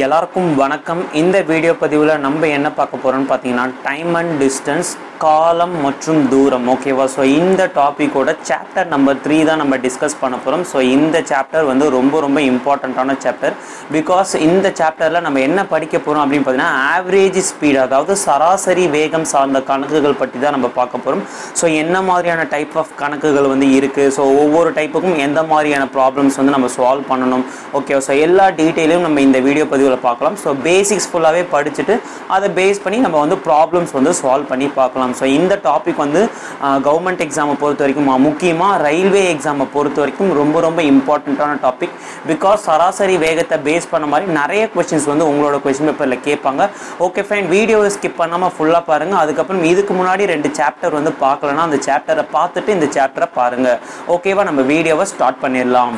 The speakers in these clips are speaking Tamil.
எல்லாருக்கும் வணக்கம் இந்த வீடியோ பதிவில் நம்ம என்ன பார்க்க போகிறோம்னு பார்த்தீங்கன்னா டைம் அண்ட் டிஸ்டன்ஸ் காலம் மற்றும் தூரம் ஓகேவா ஸோ இந்த டாப்பிக்கோட சாப்டர் நம்பர் த்ரீ தான் நம்ம டிஸ்கஸ் பண்ண போகிறோம் ஸோ இந்த சாப்டர் வந்து ரொம்ப ரொம்ப இம்பார்ட்டண்ட்டான சாப்டர் பிகாஸ் இந்த சாப்டரில் நம்ம என்ன படிக்க போகிறோம் அப்படின்னு பார்த்தீங்கன்னா ஆவரேஜ் ஸ்பீட் அதாவது சராசரி வேகம் சார்ந்த கணக்குகள் பற்றி தான் நம்ம பார்க்க போகிறோம் ஸோ என்ன மாதிரியான டைப் ஆஃப் கணக்குகள் வந்து இருக்குது ஸோ ஒவ்வொரு டைப்புக்கும் எந்த மாதிரியான ப்ராப்ளம்ஸ் வந்து நம்ம சால்வ் பண்ணணும் ஓகே ஸோ எல்லா டீட்டெயிலும் நம்ம இந்த வீடியோ பதிவில் பார்க்கலாம் ஸோ பேசிக்ஸ் ஃபுல்லாகவே படிச்சுட்டு அதை பேஸ் பண்ணி நம்ம வந்து ப்ராப்ளம்ஸ் வந்து சால்வ் பண்ணி பார்க்கலாம் ஸோ இந்த டாபிக் வந்து கவர்மெண்ட் எக்ஸாமை பொறுத்த வரைக்கும் முக்கியமாக ரயில்வே எக்ஸாமை பொறுத்த வரைக்கும் ரொம்ப ரொம்ப இம்பார்ட்டண்ட்டான டாபிக் பிகாஸ் சராசரி வேகத்தை பேஸ் பண்ண மாதிரி நிறைய கொஸ்டின்ஸ் வந்து உங்களோட கொஸ்டின் பேப்பரில் கேட்பாங்க ஓகே ஃபைன் வீடியோவை ஸ்கிப் பண்ணாமல் ஃபுல்லாக பாருங்கள் அதுக்கப்புறம் இதுக்கு முன்னாடி ரெண்டு சாப்டர் வந்து பார்க்கலன்னா அந்த சாப்டரை பார்த்துட்டு இந்த சாப்டரை பாருங்கள் ஓகேவா நம்ம வீடியோவை ஸ்டார்ட் பண்ணிடலாம்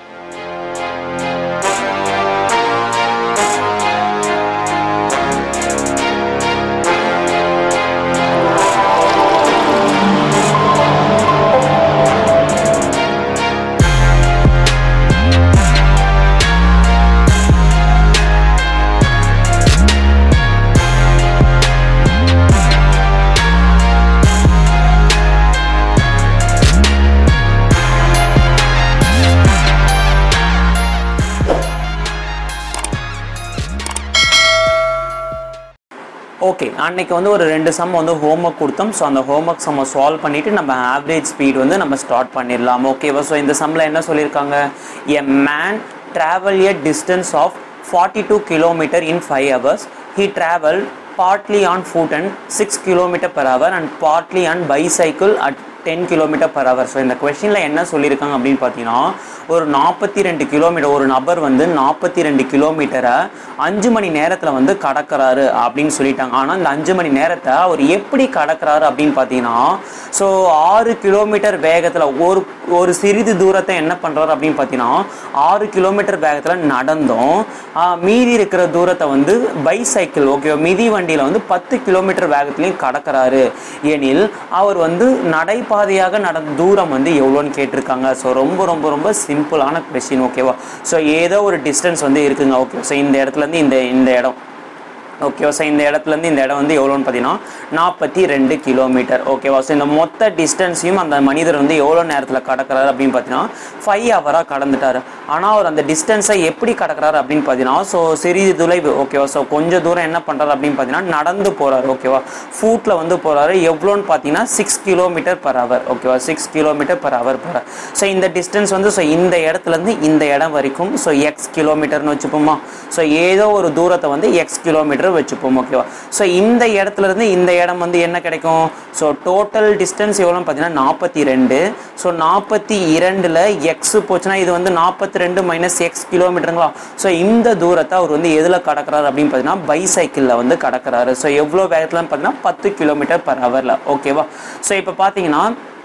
ஓகே அன்னைக்கு வந்து ஒரு ரெண்டு சம் வந்து ஹோம்ஒர்க் கொடுத்தோம் ஸோ அந்த ஹோம்ஒர்க் சம்மை சால்வ் பண்ணிவிட்டு நம்ம ஆவரேஜ் ஸ்பீட் வந்து நம்ம ஸ்டார்ட் பண்ணிடலாம் ஓகேவா ஸோ இந்த சம்மில் என்ன சொல்லியிருக்காங்க a man travel a distance of forty two kilometre in five hours he travel partly on foot and 6 km per hour and partly on bicycle at ten kilometre per hour so இந்த கொஷினில் என்ன சொல்லியிருக்காங்க அப்படின்னு பார்த்தீங்கன்னா ஒரு நாற்பத்தி ரெண்டு கிலோமீட்டர் ஒரு நபர் வந்து நாற்பத்தி ரெண்டு கிலோமீட்டரை அஞ்சு மணி நேரத்தில் வந்து கடக்கிறாரு அப்படின்னு சொல்லிட்டாங்க ஆனால் இந்த அஞ்சு மணி நேரத்தை அவர் எப்படி கடக்கிறாரு அப்படின்னு பார்த்தீங்கன்னா ஸோ ஆறு கிலோமீட்டர் வேகத்தில் ஒரு ஒரு சிறிது தூரத்தை என்ன பண்ணுறாரு அப்படின்னு பார்த்தீங்கன்னா ஆறு கிலோமீட்டர் வேகத்தில் நடந்தும் ஆஹ், மீதி இருக்கிற தூரத்தை வந்து பைசைக்கிள் ஓகே மிதி வண்டியில் வந்து பத்து கிலோமீட்டர் வேகத்துலையும் கடக்கிறாரு எனில் அவர் வந்து நடைபாதையாக நடந்த தூரம் வந்து எவ்வளோன்னு கேட்டிருக்காங்க ஸோ ரொம்ப ரொம்ப ரொம்ப சிம்பிளான கொஸ்டின் ஓகேவா ஸோ ஏதோ ஒரு டிஸ்டன்ஸ் வந்து இருக்குங்க ஓகே ஸோ இந்த இடத்துலேருந்து இந்த இந்த இடம் ஓகேவா ஸோ இந்த இடத்துலேருந்து இந்த இடம் வந்து எவ்வளோன்னு பார்த்தீங்கன்னா நாற்பத்தி ரெண்டு கிலோமீட்டர் ஓகேவா ஸோ இந்த மொத்த டிஸ்டன்ஸையும் அந்த மனிதர் வந்து எவ்வளோ நேரத்தில் கடக்கிறாரு அப்படின்னு பார்த்தீங்கன்னா ஃபைவ் ஹவராக கடந்துட்டாரு ஆனால் அவர் அந்த டிஸ்டன்ஸை எப்படி கடக்கிறாரு அப்படின்னு பார்த்தீங்கன்னா ஸோ சிறிது தொலைவு ஓகேவா ஸோ கொஞ்சம் தூரம் என்ன பண்ணுறாரு அப்படின்னு பார்த்தீங்கன்னா நடந்து போகிறாரு ஓகேவா ஃபூட்டில் வந்து போகிறாரு எவ்வளோன்னு பார்த்தீங்கன்னா சிக்ஸ் கிலோமீட்டர் பர் ஹவர் ஓகேவா சிக்ஸ் கிலோமீட்டர் பர் ஹவர் போகிறார் ஸோ இந்த டிஸ்டன்ஸ் வந்து ஸோ இந்த இடத்துலேருந்து இந்த இடம் வரைக்கும் ஸோ எக்ஸ் கிலோமீட்டர்னு வச்சுப்போமா ஸோ ஏதோ ஒரு தூரத்தை வந்து எக்ஸ் கிலோமீட்டர் வச்சுப்போம் ஓகேவா ஸோ இந்த இடத்துல இருந்து இந்த இடம் வந்து என்ன கிடைக்கும் ஸோ டோட்டல் டிஸ்டன்ஸ் எவ்வளோன்னு பார்த்தீங்கன்னா நாற்பத்தி ரெண்டு ஸோ நாற்பத்தி இரண்டில் எக்ஸ் போச்சுன்னா இது வந்து நாற்பத்தி ரெண்டு மைனஸ் எக்ஸ் கிலோமீட்டருங்களா ஸோ இந்த தூரத்தை அவர் வந்து எதில் கடக்கிறாரு அப்படின்னு பார்த்தீங்கன்னா பைசைக்கிளில் வந்து கடக்கிறாரு ஸோ எவ்வளோ வேகத்தில் பார்த்தீங்கன்னா பத்து கிலோமீட்டர் பர் ஹவரில் ஓகேவா ஸோ இப்போ பார்த்தீங்கன்னா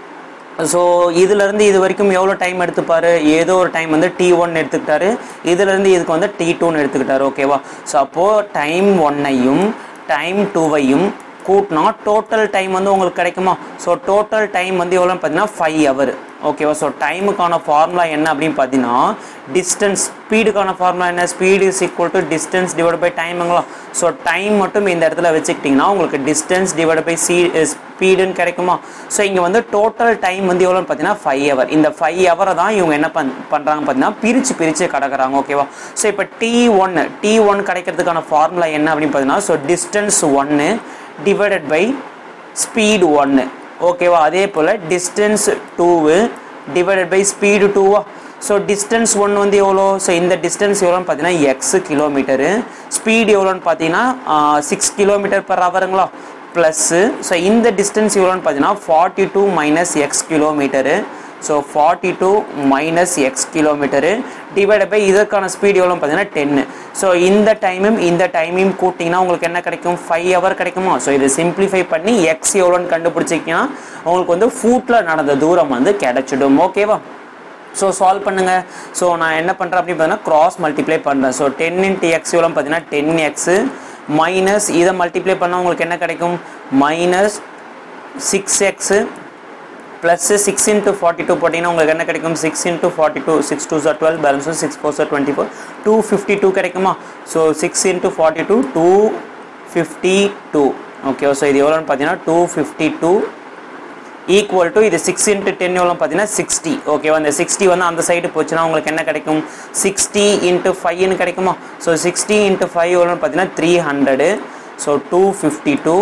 ஸோ இதுலேருந்து இது வரைக்கும் எவ்வளோ டைம் எடுத்துப்பாரு ஏதோ ஒரு டைம் வந்து டி ஒன் எடுத்துக்கிட்டாரு இதுலேருந்து இதுக்கு வந்து டி டூன்னு எடுத்துக்கிட்டாரு ஓகேவா ஸோ அப்போது டைம் ஒன்னையும் டைம் டூவையும் கூட்டினா டோட்டல் டைம் வந்து உங்களுக்கு கிடைக்குமா ஸோ டோட்டல் டைம் வந்து எவ்வளோன்னு பார்த்தீங்கன்னா ஃபைவ் ஹவர் ஓகேவா ஸோ டைமுக்கான ஃபார்முலா என்ன அப்படின்னு பார்த்தீங்கன்னா டிஸ்டன்ஸ் ஸ்பீடுக்கான ஃபார்முலா என்ன speed is equal to distance divide by டைமுங்களா ஸோ டைம் மட்டும் இந்த இடத்துல வச்சுக்கிட்டிங்கன்னா உங்களுக்கு டிஸ்டன்ஸ் டிவைட் பை சி ஸ்பீடுன்னு கிடைக்குமா ஸோ இங்கே வந்து டோட்டல் டைம் வந்து எவ்வளோன்னு பார்த்தீங்கன்னா ஃபைவ் ஹவர் இந்த ஃபைவ் ஹவரை தான் இவங்க என்ன பண் பண்ணுறாங்க பார்த்தீங்கன்னா பிரித்து பிரித்து கிடக்குறாங்க ஓகேவா ஸோ இப்போ டி ஒன்று டி ஒன் கிடைக்கிறதுக்கான ஃபார்முலா என்ன அப்படின்னு பார்த்தீங்கன்னா ஸோ டிஸ்டன்ஸ் ஒன்று டிவைடட் பை ஸ்பீடு ஒன்று ஓகேவா அதே போல் distance two divided by speed டூவா ஸோ டிஸ்டன்ஸ் ஒன் வந்து எவ்வளோ ஸோ இந்த டிஸ்டன்ஸ் எவ்வளோன்னு பார்த்தீங்கன்னா எக்ஸ் கிலோமீட்டரு ஸ்பீடு எவ்வளோன்னு பார்த்தீங்கன்னா சிக்ஸ் கிலோமீட்டர் பர் ஹவருங்களா ப்ளஸ்ஸு ஸோ இந்த டிஸ்டன்ஸ் எவ்வளோன்னு பார்த்தீங்கன்னா forty two minus x kilometre so forty two minus x kilometre divide by இதற்கான ஸ்பீட் எவ்வளோ பார்த்தீங்கன்னா டென்னு ஸோ இந்த டைமும் இந்த டைமையும் கூட்டிங்கன்னா உங்களுக்கு என்ன கிடைக்கும் ஃபைவ் ஹவர் கிடைக்குமா ஸோ இதை சிம்பிளிஃபை பண்ணி எக்ஸ் எவ்வளோன்னு கண்டுபிடிச்சிங்கன்னா உங்களுக்கு வந்து ஃபூட்டில் நடந்த தூரம் வந்து கிடைச்சிடும் ஓகேவா ஸோ சால்வ் பண்ணுங்க ஸோ நான் என்ன பண்ணுறேன் அப்படின்னு பார்த்தீங்கன்னா கிராஸ் மல்டிப்ளை பண்ணுறேன் ஸோ டென் இன்ட்டு எக்ஸ் எவ்வளோ பார்த்தீங்கன்னா டென் எக்ஸு மைனஸ் இதை மல்டிப்ளை பண்ணால் உங்களுக்கு என்ன கிடைக்கும் minus six x plus six into forty two போட்டிங்கன்னா உங்களுக்கு என்ன கிடைக்கும் six into forty two six two are twelve balance six four are twenty four two fifty two கிடைக்குமா so six into forty two two fifty two okay so இது எவ்வளோன்னு பார்த்தீங்கன்னா two fifty two equal to இது சிக்ஸ் இன்ட்டு டென் எவ்வளோ பார்த்தீங்கன்னா சிக்ஸ்டி ஓகேவா அந்த சிக்ஸ்டி வந்து அந்த சைடு போச்சுன்னா உங்களுக்கு என்ன கிடைக்கும் சிக்ஸ்டி இன்ட்டு ஃபைவ்னு கிடைக்குமா ஸோ சிக்ஸ்டி இன்ட்டு ஃபைவ் எவ்வளோன்னு பார்த்தீங்கன்னா three hundred so two fifty two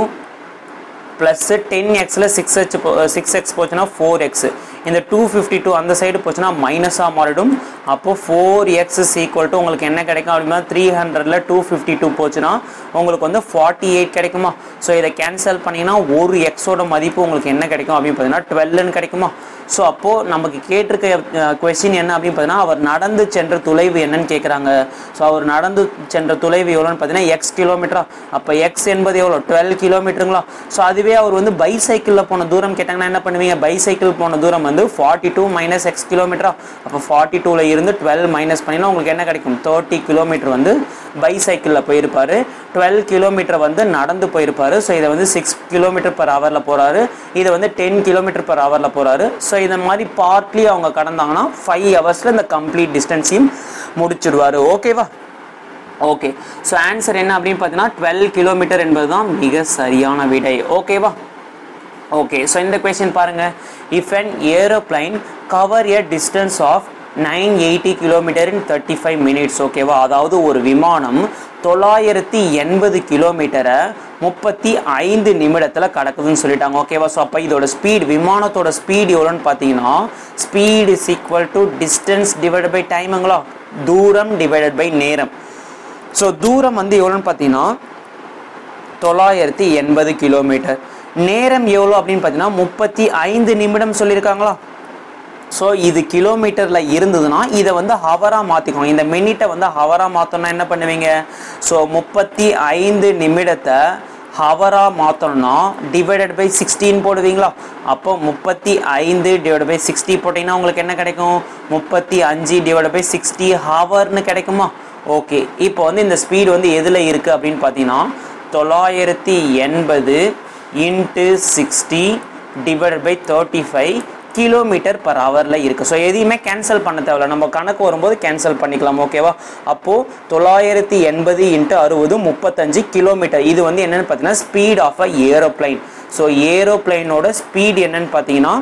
plus ten எக்ஸில் சிக்ஸ் ஹெச் சிக்ஸ் எக்ஸ் போச்சுன்னா ஃபோர் எக்ஸ் இந்த டூ ஃபிஃப்டி டூ அந்த சைடு போச்சுன்னா மைனஸாக மாறிடும் அப்போது four x is equal to உங்களுக்கு என்ன கிடைக்கும் அப்படின்னா த்ரீ ஹண்ட்ரடில் டூ ஃபிஃப்டி டூ போச்சுன்னா உங்களுக்கு வந்து ஃபார்ட்டி எயிட் கிடைக்குமா ஸோ இதை கேன்சல் பண்ணிங்கன்னா ஒரு எக்ஸோட மதிப்பு உங்களுக்கு என்ன கிடைக்கும் அப்படின்னு பார்த்தீங்கன்னா டுவெல்னு கிடைக்குமா ஸோ அப்போது நமக்கு கேட்டிருக்க கொஸ்டின் என்ன அப்படின்னு பார்த்தீங்கன்னா அவர் நடந்து சென்ற தொலைவு என்னன்னு கேட்குறாங்க ஸோ அவர் நடந்து சென்ற தொலைவு எவ்வளோன்னு பார்த்தீங்கன்னா எக்ஸ் கிலோமீட்டரா அப்போ எக்ஸ் என்பது எவ்வளோ டுவெல் கிலோமீட்டருங்களா ஸோ அதுவே அவர் வந்து பைசைக்கிளில் போன தூரம் கேட்டாங்கன்னா என்ன பண்ணுவீங்க பைசைக்கிள் போன தூரம் வந்து ஃபார்ட்டி டூ மைனஸ் எக்ஸ் கிலோமீட்டரா அப்போ ஃபார்ட்டி டூவில் இருந்து டுவெல் மைனஸ் பண்ணினா உங்களுக்கு என்ன கிடைக்கும் தேர்ட்டி கிலோமீட்டர் வந்து பைசைக்கிளில் போயிருப்பார் டுவெல் கிலோமீட்டர் வந்து நடந்து போயிருப்பார் ஸோ இதை வந்து சிக்ஸ் கிலோமீட்டர் பர் ஹவரில் போகிறாரு இதை வந்து டென் கிலோமீட்டர் பர் ஹவரில் போகிறாரு ஸோ இந்த மாதிரி பார்ட்லி அவங்க கடந்தாங்கன்னா ஃபைவ் ஹவர்ஸில் இந்த கம்ப்ளீட் டிஸ்டன்ஸையும் முடிச்சிடுவார் ஓகேவா ஓகே ஸோ ஆன்சர் என்ன அப்படின்னு பார்த்தீங்கன்னா டுவெல் கிலோமீட்டர் என்பது தான் மிக சரியான விடை ஓகேவா ஓகே ஸோ இந்த கொஸ்டின் பாருங்க if an aeroplane cover a distance of nine eighty kilometre in thirty five minutes ஓகேவா அதாவது ஒரு விமானம் தொள்ளாயிரத்தி எண்பது கிலோமீட்டரை முப்பத்தி ஐந்து நிமிடத்தில் கடக்குதுன்னு சொல்லிட்டாங்க ஓகேவா ஸோ அப்போ இதோட ஸ்பீட் விமானத்தோட ஸ்பீட் எவ்வளோன்னு பார்த்தீங்கன்னா speed is equal to distance divide by டைமுங்களா தூரம் டிவைடட் பை நேரம் ஸோ தூரம் வந்து எவ்வளோன்னு பார்த்தீங்கன்னா தொள்ளாயிரத்தி எண்பது கிலோமீட்டர் நேரம் எவ்வளோ அப்படின்னு பார்த்தீங்கன்னா முப்பத்தி ஐந்து நிமிடம் சொல்லியிருக்காங்களா ஸோ இது கிலோமீட்டரில் இருந்ததுன்னா இதை வந்து ஹவராக மாற்றிக்கணும் இந்த மினிட்டை வந்து ஹவராக மாற்றணும்னா என்ன பண்ணுவீங்க ஸோ முப்பத்தி ஐந்து நிமிடத்தை ஹவராக மாற்றணும்னா டிவைடட் பை சிக்ஸ்டீன் போடுவீங்களா அப்போ முப்பத்தி ஐந்து டிவைட் பை சிக்ஸ்டி போட்டிங்கன்னா உங்களுக்கு என்ன கிடைக்கும் முப்பத்தி அஞ்சு டிவைட் பை சிக்ஸ்டி ஹவர்னு கிடைக்குமா ஓகே இப்போ வந்து இந்த ஸ்பீடு வந்து எதில் இருக்குது அப்படின்னு பார்த்தீங்கன்னா தொள்ளாயிரத்தி எண்பது into sixty divide by thirty five kilometre per ஹவரில் இருக்குது ஸோ எதையுமே கேன்சல் பண்ண தேவையில்ல நம்ம கணக்கு வரும்போது கேன்சல் பண்ணிக்கலாம் ஓகேவா அப்போது தொள்ளாயிரத்தி எண்பது இன்ட்டு அறுபது முப்பத்தஞ்சு கிலோமீட்டர் இது வந்து என்னென்னு பார்த்தீங்கன்னா speed of a aeroplane so ஏரோப்ளைனோட ஸ்பீட் என்னன்னு பார்த்தீங்கன்னா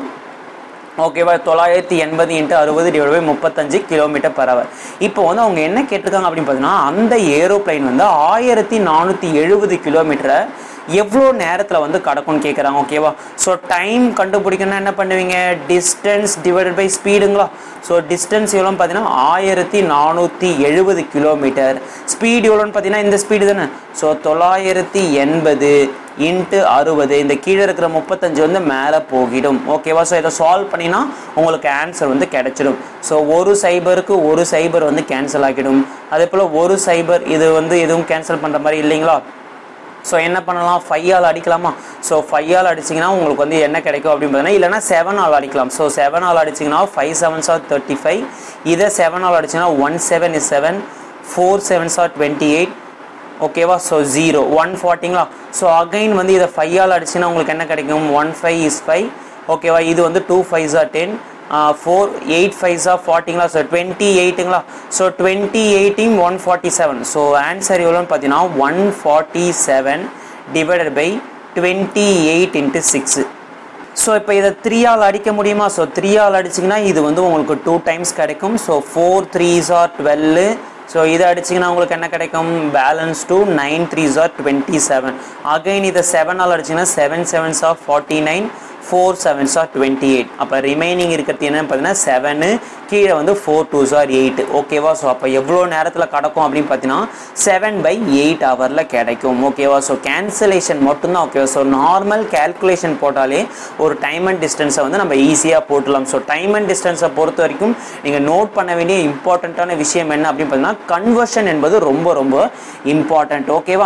ஓகேவா தொள்ளாயிரத்தி எண்பது இன்ட்டு அறுபது டிவைட் பை முப்பத்தஞ்சு கிலோமீட்டர் பர் ஹவர் இப்போ வந்து அவங்க என்ன கேட்டிருக்காங்க அப்படின்னு பார்த்தீங்கன்னா அந்த ஏரோப்ளைன் வந்து ஆயிரத்தி நானூற்றி எழுபது கிலோமீட்டரை எவ்வளோ நேரத்தில் வந்து கடக்கும்னு கேட்குறாங்க ஓகேவா ஸோ டைம் கண்டுபிடிக்கணும்னா என்ன பண்ணுவீங்க டிஸ்டன்ஸ் டிவைடட் பை ஸ்பீடுங்களா ஸோ டிஸ்டன்ஸ் எவ்வளோன்னு பார்த்தீங்கன்னா ஆயிரத்தி நானூற்றி எழுபது கிலோமீட்டர் ஸ்பீடு எவ்வளோன்னு பார்த்தீங்கன்னா இந்த ஸ்பீடு தானே ஸோ தொள்ளாயிரத்தி எண்பது இன்ட்டு அறுபது இந்த கீழே இருக்கிற முப்பத்தஞ்சு வந்து மேலே போகிடும் ஓகேவா ஸோ இதை சால்வ் பண்ணினா உங்களுக்கு ஆன்சர் வந்து கிடைச்சிடும் ஸோ ஒரு சைபருக்கு ஒரு சைபர் வந்து கேன்சல் ஆகிடும் அதே போல் ஒரு சைபர் இது வந்து எதுவும் கேன்சல் பண்ணுற மாதிரி இல்லைங்களா ஸோ என்ன பண்ணலாம் ஃபைவ் ஆல் அடிக்கலாமா ஸோ ஃபைவ் ஆல் அடிச்சிங்கன்னா உங்களுக்கு வந்து என்ன கிடைக்கும் அப்படின்னு பார்த்தீங்கன்னா இல்லைனா செவன் ஆல் அடிக்கலாம் ஸோ செவன் ஆல் அடிச்சிங்கன்னா five sevens are thirty five இதை செவன் ஆல் அடிச்சிங்கன்னா one seven is seven four sevens are twenty eight ஓகேவா ஸோ ஜீரோ ஒன் ஃபார்ட்டிங்களா ஸோ அகைன் வந்து இதை ஃபைவ் ஆல் அடிச்சுன்னா உங்களுக்கு என்ன கிடைக்கும் ஒன் ஃபைவ் இஸ் ஃபைவ் ஓகேவா இது வந்து two five are ten four eight five are ஃபார்ட்டிங்களா ஸோ டுவெண்ட்டி எயிட்டுங்களா ஸோ டுவெண்ட்டி எயிட்டிங் one forty seven so answer எவ்வளோன்னு பார்த்தீங்கன்னா one forty seven divided by twenty eight into six so இப்போ இதை த்ரீயால் அடிக்க முடியுமா ஸோ த்ரீயால் அடிச்சிங்கன்னா இது வந்து உங்களுக்கு டூ டைம்ஸ் கிடைக்கும் so four threes are twelve so இதை அடிச்சிங்கன்னா உங்களுக்கு என்ன கிடைக்கும் balance two nine threes are twenty seven again இதை செவனால் அடிச்சிங்கன்னா seven sevens are forty nine four sevens are twenty eight அப்போ ரிமைனிங் இருக்கிறது என்னன்னு பார்த்தீங்கன்னா செவனு கீழே வந்து ஃபோர் டூஸ் ஆர் எயிட் ஓகேவா ஸோ அப்போ எவ்வளோ நேரத்தில் கிடக்கும் அப்படின்னு பார்த்தீங்கன்னா செவன் பை எயிட் ஹவரில் கிடைக்கும் ஓகேவா ஸோ கேன்சலேஷன் மட்டும்தான் ஓகேவா ஸோ நார்மல் கேல்குலேஷன் போட்டாலே ஒரு டைம் அண்ட் டிஸ்டன்ஸை வந்து நம்ம ஈஸியாக போட்டுடலாம் ஸோ டைம் அண்ட் டிஸ்டன்ஸை பொறுத்த வரைக்கும் நீங்கள் நோட் பண்ண வேண்டிய இம்பார்ட்டண்ட்டான விஷயம் என்ன அப்படின்னு பார்த்தீங்கன்னா கன்வர்ஷன் என்பது ரொம்ப ரொம்ப இம்பார்ட்டண்ட் ஓகேவா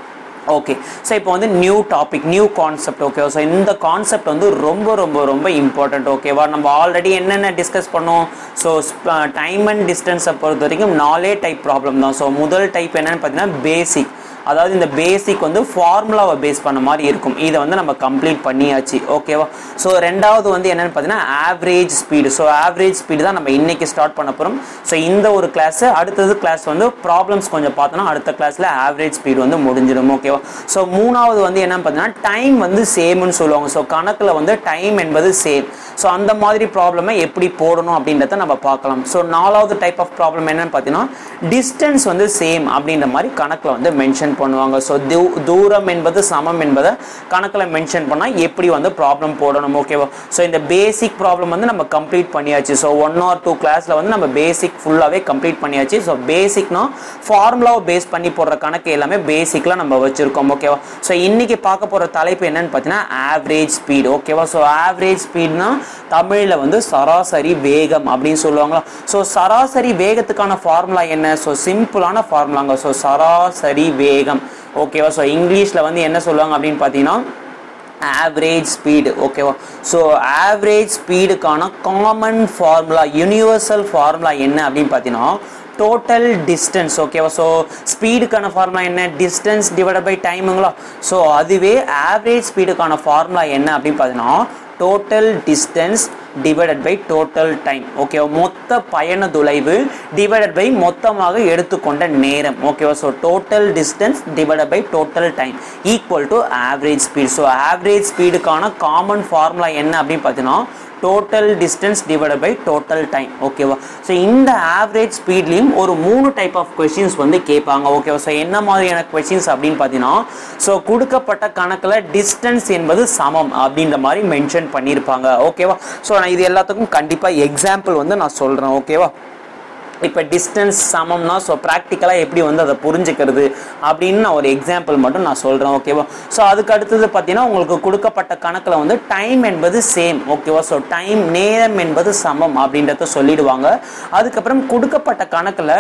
ஓகே ஸோ இப்போ வந்து நியூ டாபிக் நியூ கான்செப்ட் ஓகேவா ஸோ இந்த கான்செப்ட் வந்து ரொம்ப ரொம்ப ரொம்ப இம்பார்ட்டண்ட் ஓகேவா நம்ம ஆல்ரெடி என்னென்ன டிஸ்கஸ் பண்ணோம் ஸோ டைம் அண்ட் டிஸ்டன்ஸை பொறுத்த வரைக்கும் நாலே டைப் ப்ராப்ளம் தான் ஸோ முதல் டைப் என்னன்னு பார்த்தீங்கன்னா பேசிக் அதாவது இந்த பேசிக் வந்து ஃபார்முலாவை பேஸ் பண்ண மாதிரி இருக்கும் இதை வந்து நம்ம கம்ப்ளீட் பண்ணியாச்சு ஓகேவா ஸோ ரெண்டாவது வந்து என்னன்னு பார்த்தீங்கன்னா average speed so average speed தான் நம்ம இன்னைக்கு ஸ்டார்ட் பண்ண போகிறோம் ஸோ இந்த ஒரு கிளாஸ் அடுத்தது கிளாஸ் வந்து ப்ராப்ளம்ஸ் கொஞ்சம் பார்த்தோன்னா அடுத்த கிளாஸில் ஆவரேஜ் ஸ்பீடு வந்து முடிஞ்சிடும் ஓகேவா ஸோ மூணாவது வந்து என்னன்னு பார்த்தீங்கன்னா டைம் வந்து சேம்னு சொல்லுவாங்க ஸோ கணக்கில் வந்து டைம் என்பது சேம் ஸோ அந்த மாதிரி ப்ராப்ளமை எப்படி போடணும் அப்படின்றத நம்ம பார்க்கலாம் ஸோ நாலாவது டைப் ஆஃப் ப்ராப்ளம் என்னன்னு பார்த்தீங்கன்னா டிஸ்டன்ஸ் வந்து சேம் அப்படின்ற மாதிரி கணக்கில் வந்து மென்ஷன் பண்ணுவாங்க ஸோ தூரம் என்பது சமம் என்பதை கணக்கில் மென்ஷன் பண்ணால் எப்படி வந்து ப்ராப்ளம் போடணும் ஓகேவா ஸோ இந்த பேசிக் ப்ராப்ளம் வந்து நம்ம கம்ப்ளீட் பண்ணியாச்சு ஸோ ஒன் ஆர் டூ கிளாஸில் வந்து நம்ம பேசிக் ஃபுல்லாகவே கம்ப்ளீட் பண்ணியாச்சு ஸோ பேசிக்னா ஃபார்முலாவை பேஸ் பண்ணி போடுற கணக்கு எல்லாமே பேசிக்கில் நம்ம வச்சுருக்கோம் ஓகேவா ஸோ இன்னைக்கு பார்க்க போகிற தலைப்பு என்னன்னு பார்த்தீங்கன்னா ஆவரேஜ் ஸ்பீட் ஓகேவா ஸோ ஆவரேஜ் ஸ்பீட்னா தமிழில் வந்து சராசரி வேகம் அப்படின்னு சொல்லுவாங்களா ஸோ சராசரி வேகத்துக்கான ஃபார்முலா என்ன ஸோ சிம்பிளான ஃபார்முலாங்க ஸோ சராசரி வேகம் ஓகேவா ஸோ இங்கிலீஷில் வந்து என்ன சொல்லுவாங்க அப்படின்னு பார்த்தீங்கன்னா ஆவரேஜ் ஸ்பீடு ஓகேவா ஸோ ஆவரேஜ் ஸ்பீடுக்கான காமன் ஃபார்முலா யூனிவர்சல் ஃபார்முலா என்ன அப்படின்னு பார்த்தீங்கன்னா டோட்டல் டிஸ்டன்ஸ் ஓகேவா ஸோ ஸ்பீடுக்கான ஃபார்முலா என்ன டிஸ்டன்ஸ் டிவைட் பை டைமுங்களா ஸோ அதுவே ஆவரேஜ் ஸ்பீடுக்கான ஃபார்முலா என்ன அப்படின்னு பார்த்தீங்கன்னா total distance divided by total time ஓகேவா மொத்த பயண தொலைவு டிவைடட் பை மொத்தமாக எடுத்துக்கொண்ட நேரம் ஓகேவா so total distance divided by total time equal to average speed so average ஸ்பீடுக்கான காமன் ஃபார்முலா என்ன அப்படின்னு பார்த்தீங்கன்னா total distance divide by total time ஓகேவா ஸோ இந்த ஆவரேஜ் ஸ்பீட்லேயும் ஒரு மூணு டைப் ஆஃப் கொஷின்ஸ் வந்து கேட்பாங்க ஓகேவா ஸோ என்ன மாதிரியான கொஷின்ஸ் அப்படின்னு பார்த்தீங்கன்னா ஸோ கொடுக்கப்பட்ட கணக்கில் டிஸ்டன்ஸ் என்பது சமம் அப்படின்ற மாதிரி மென்ஷன் பண்ணியிருப்பாங்க ஓகேவா ஸோ நான் இது எல்லாத்துக்கும் கண்டிப்பாக எக்ஸாம்பிள் வந்து நான் சொல்கிறேன் ஓகேவா இப்போ டிஸ்டன்ஸ் சமம்னா ஸோ ப்ராக்டிக்கலாக எப்படி வந்து அதை புரிஞ்சுக்கிறது அப்படின்னு நான் ஒரு எக்ஸாம்பிள் மட்டும் நான் சொல்கிறேன் ஓகேவா ஸோ அதுக்கு அடுத்தது பார்த்தீங்கன்னா உங்களுக்கு கொடுக்கப்பட்ட கணக்கில் வந்து டைம் என்பது சேம் ஓகேவா ஸோ டைம் நேரம் என்பது சமம் அப்படின்றத சொல்லிடுவாங்க அதுக்கப்புறம் கொடுக்கப்பட்ட கணக்கில்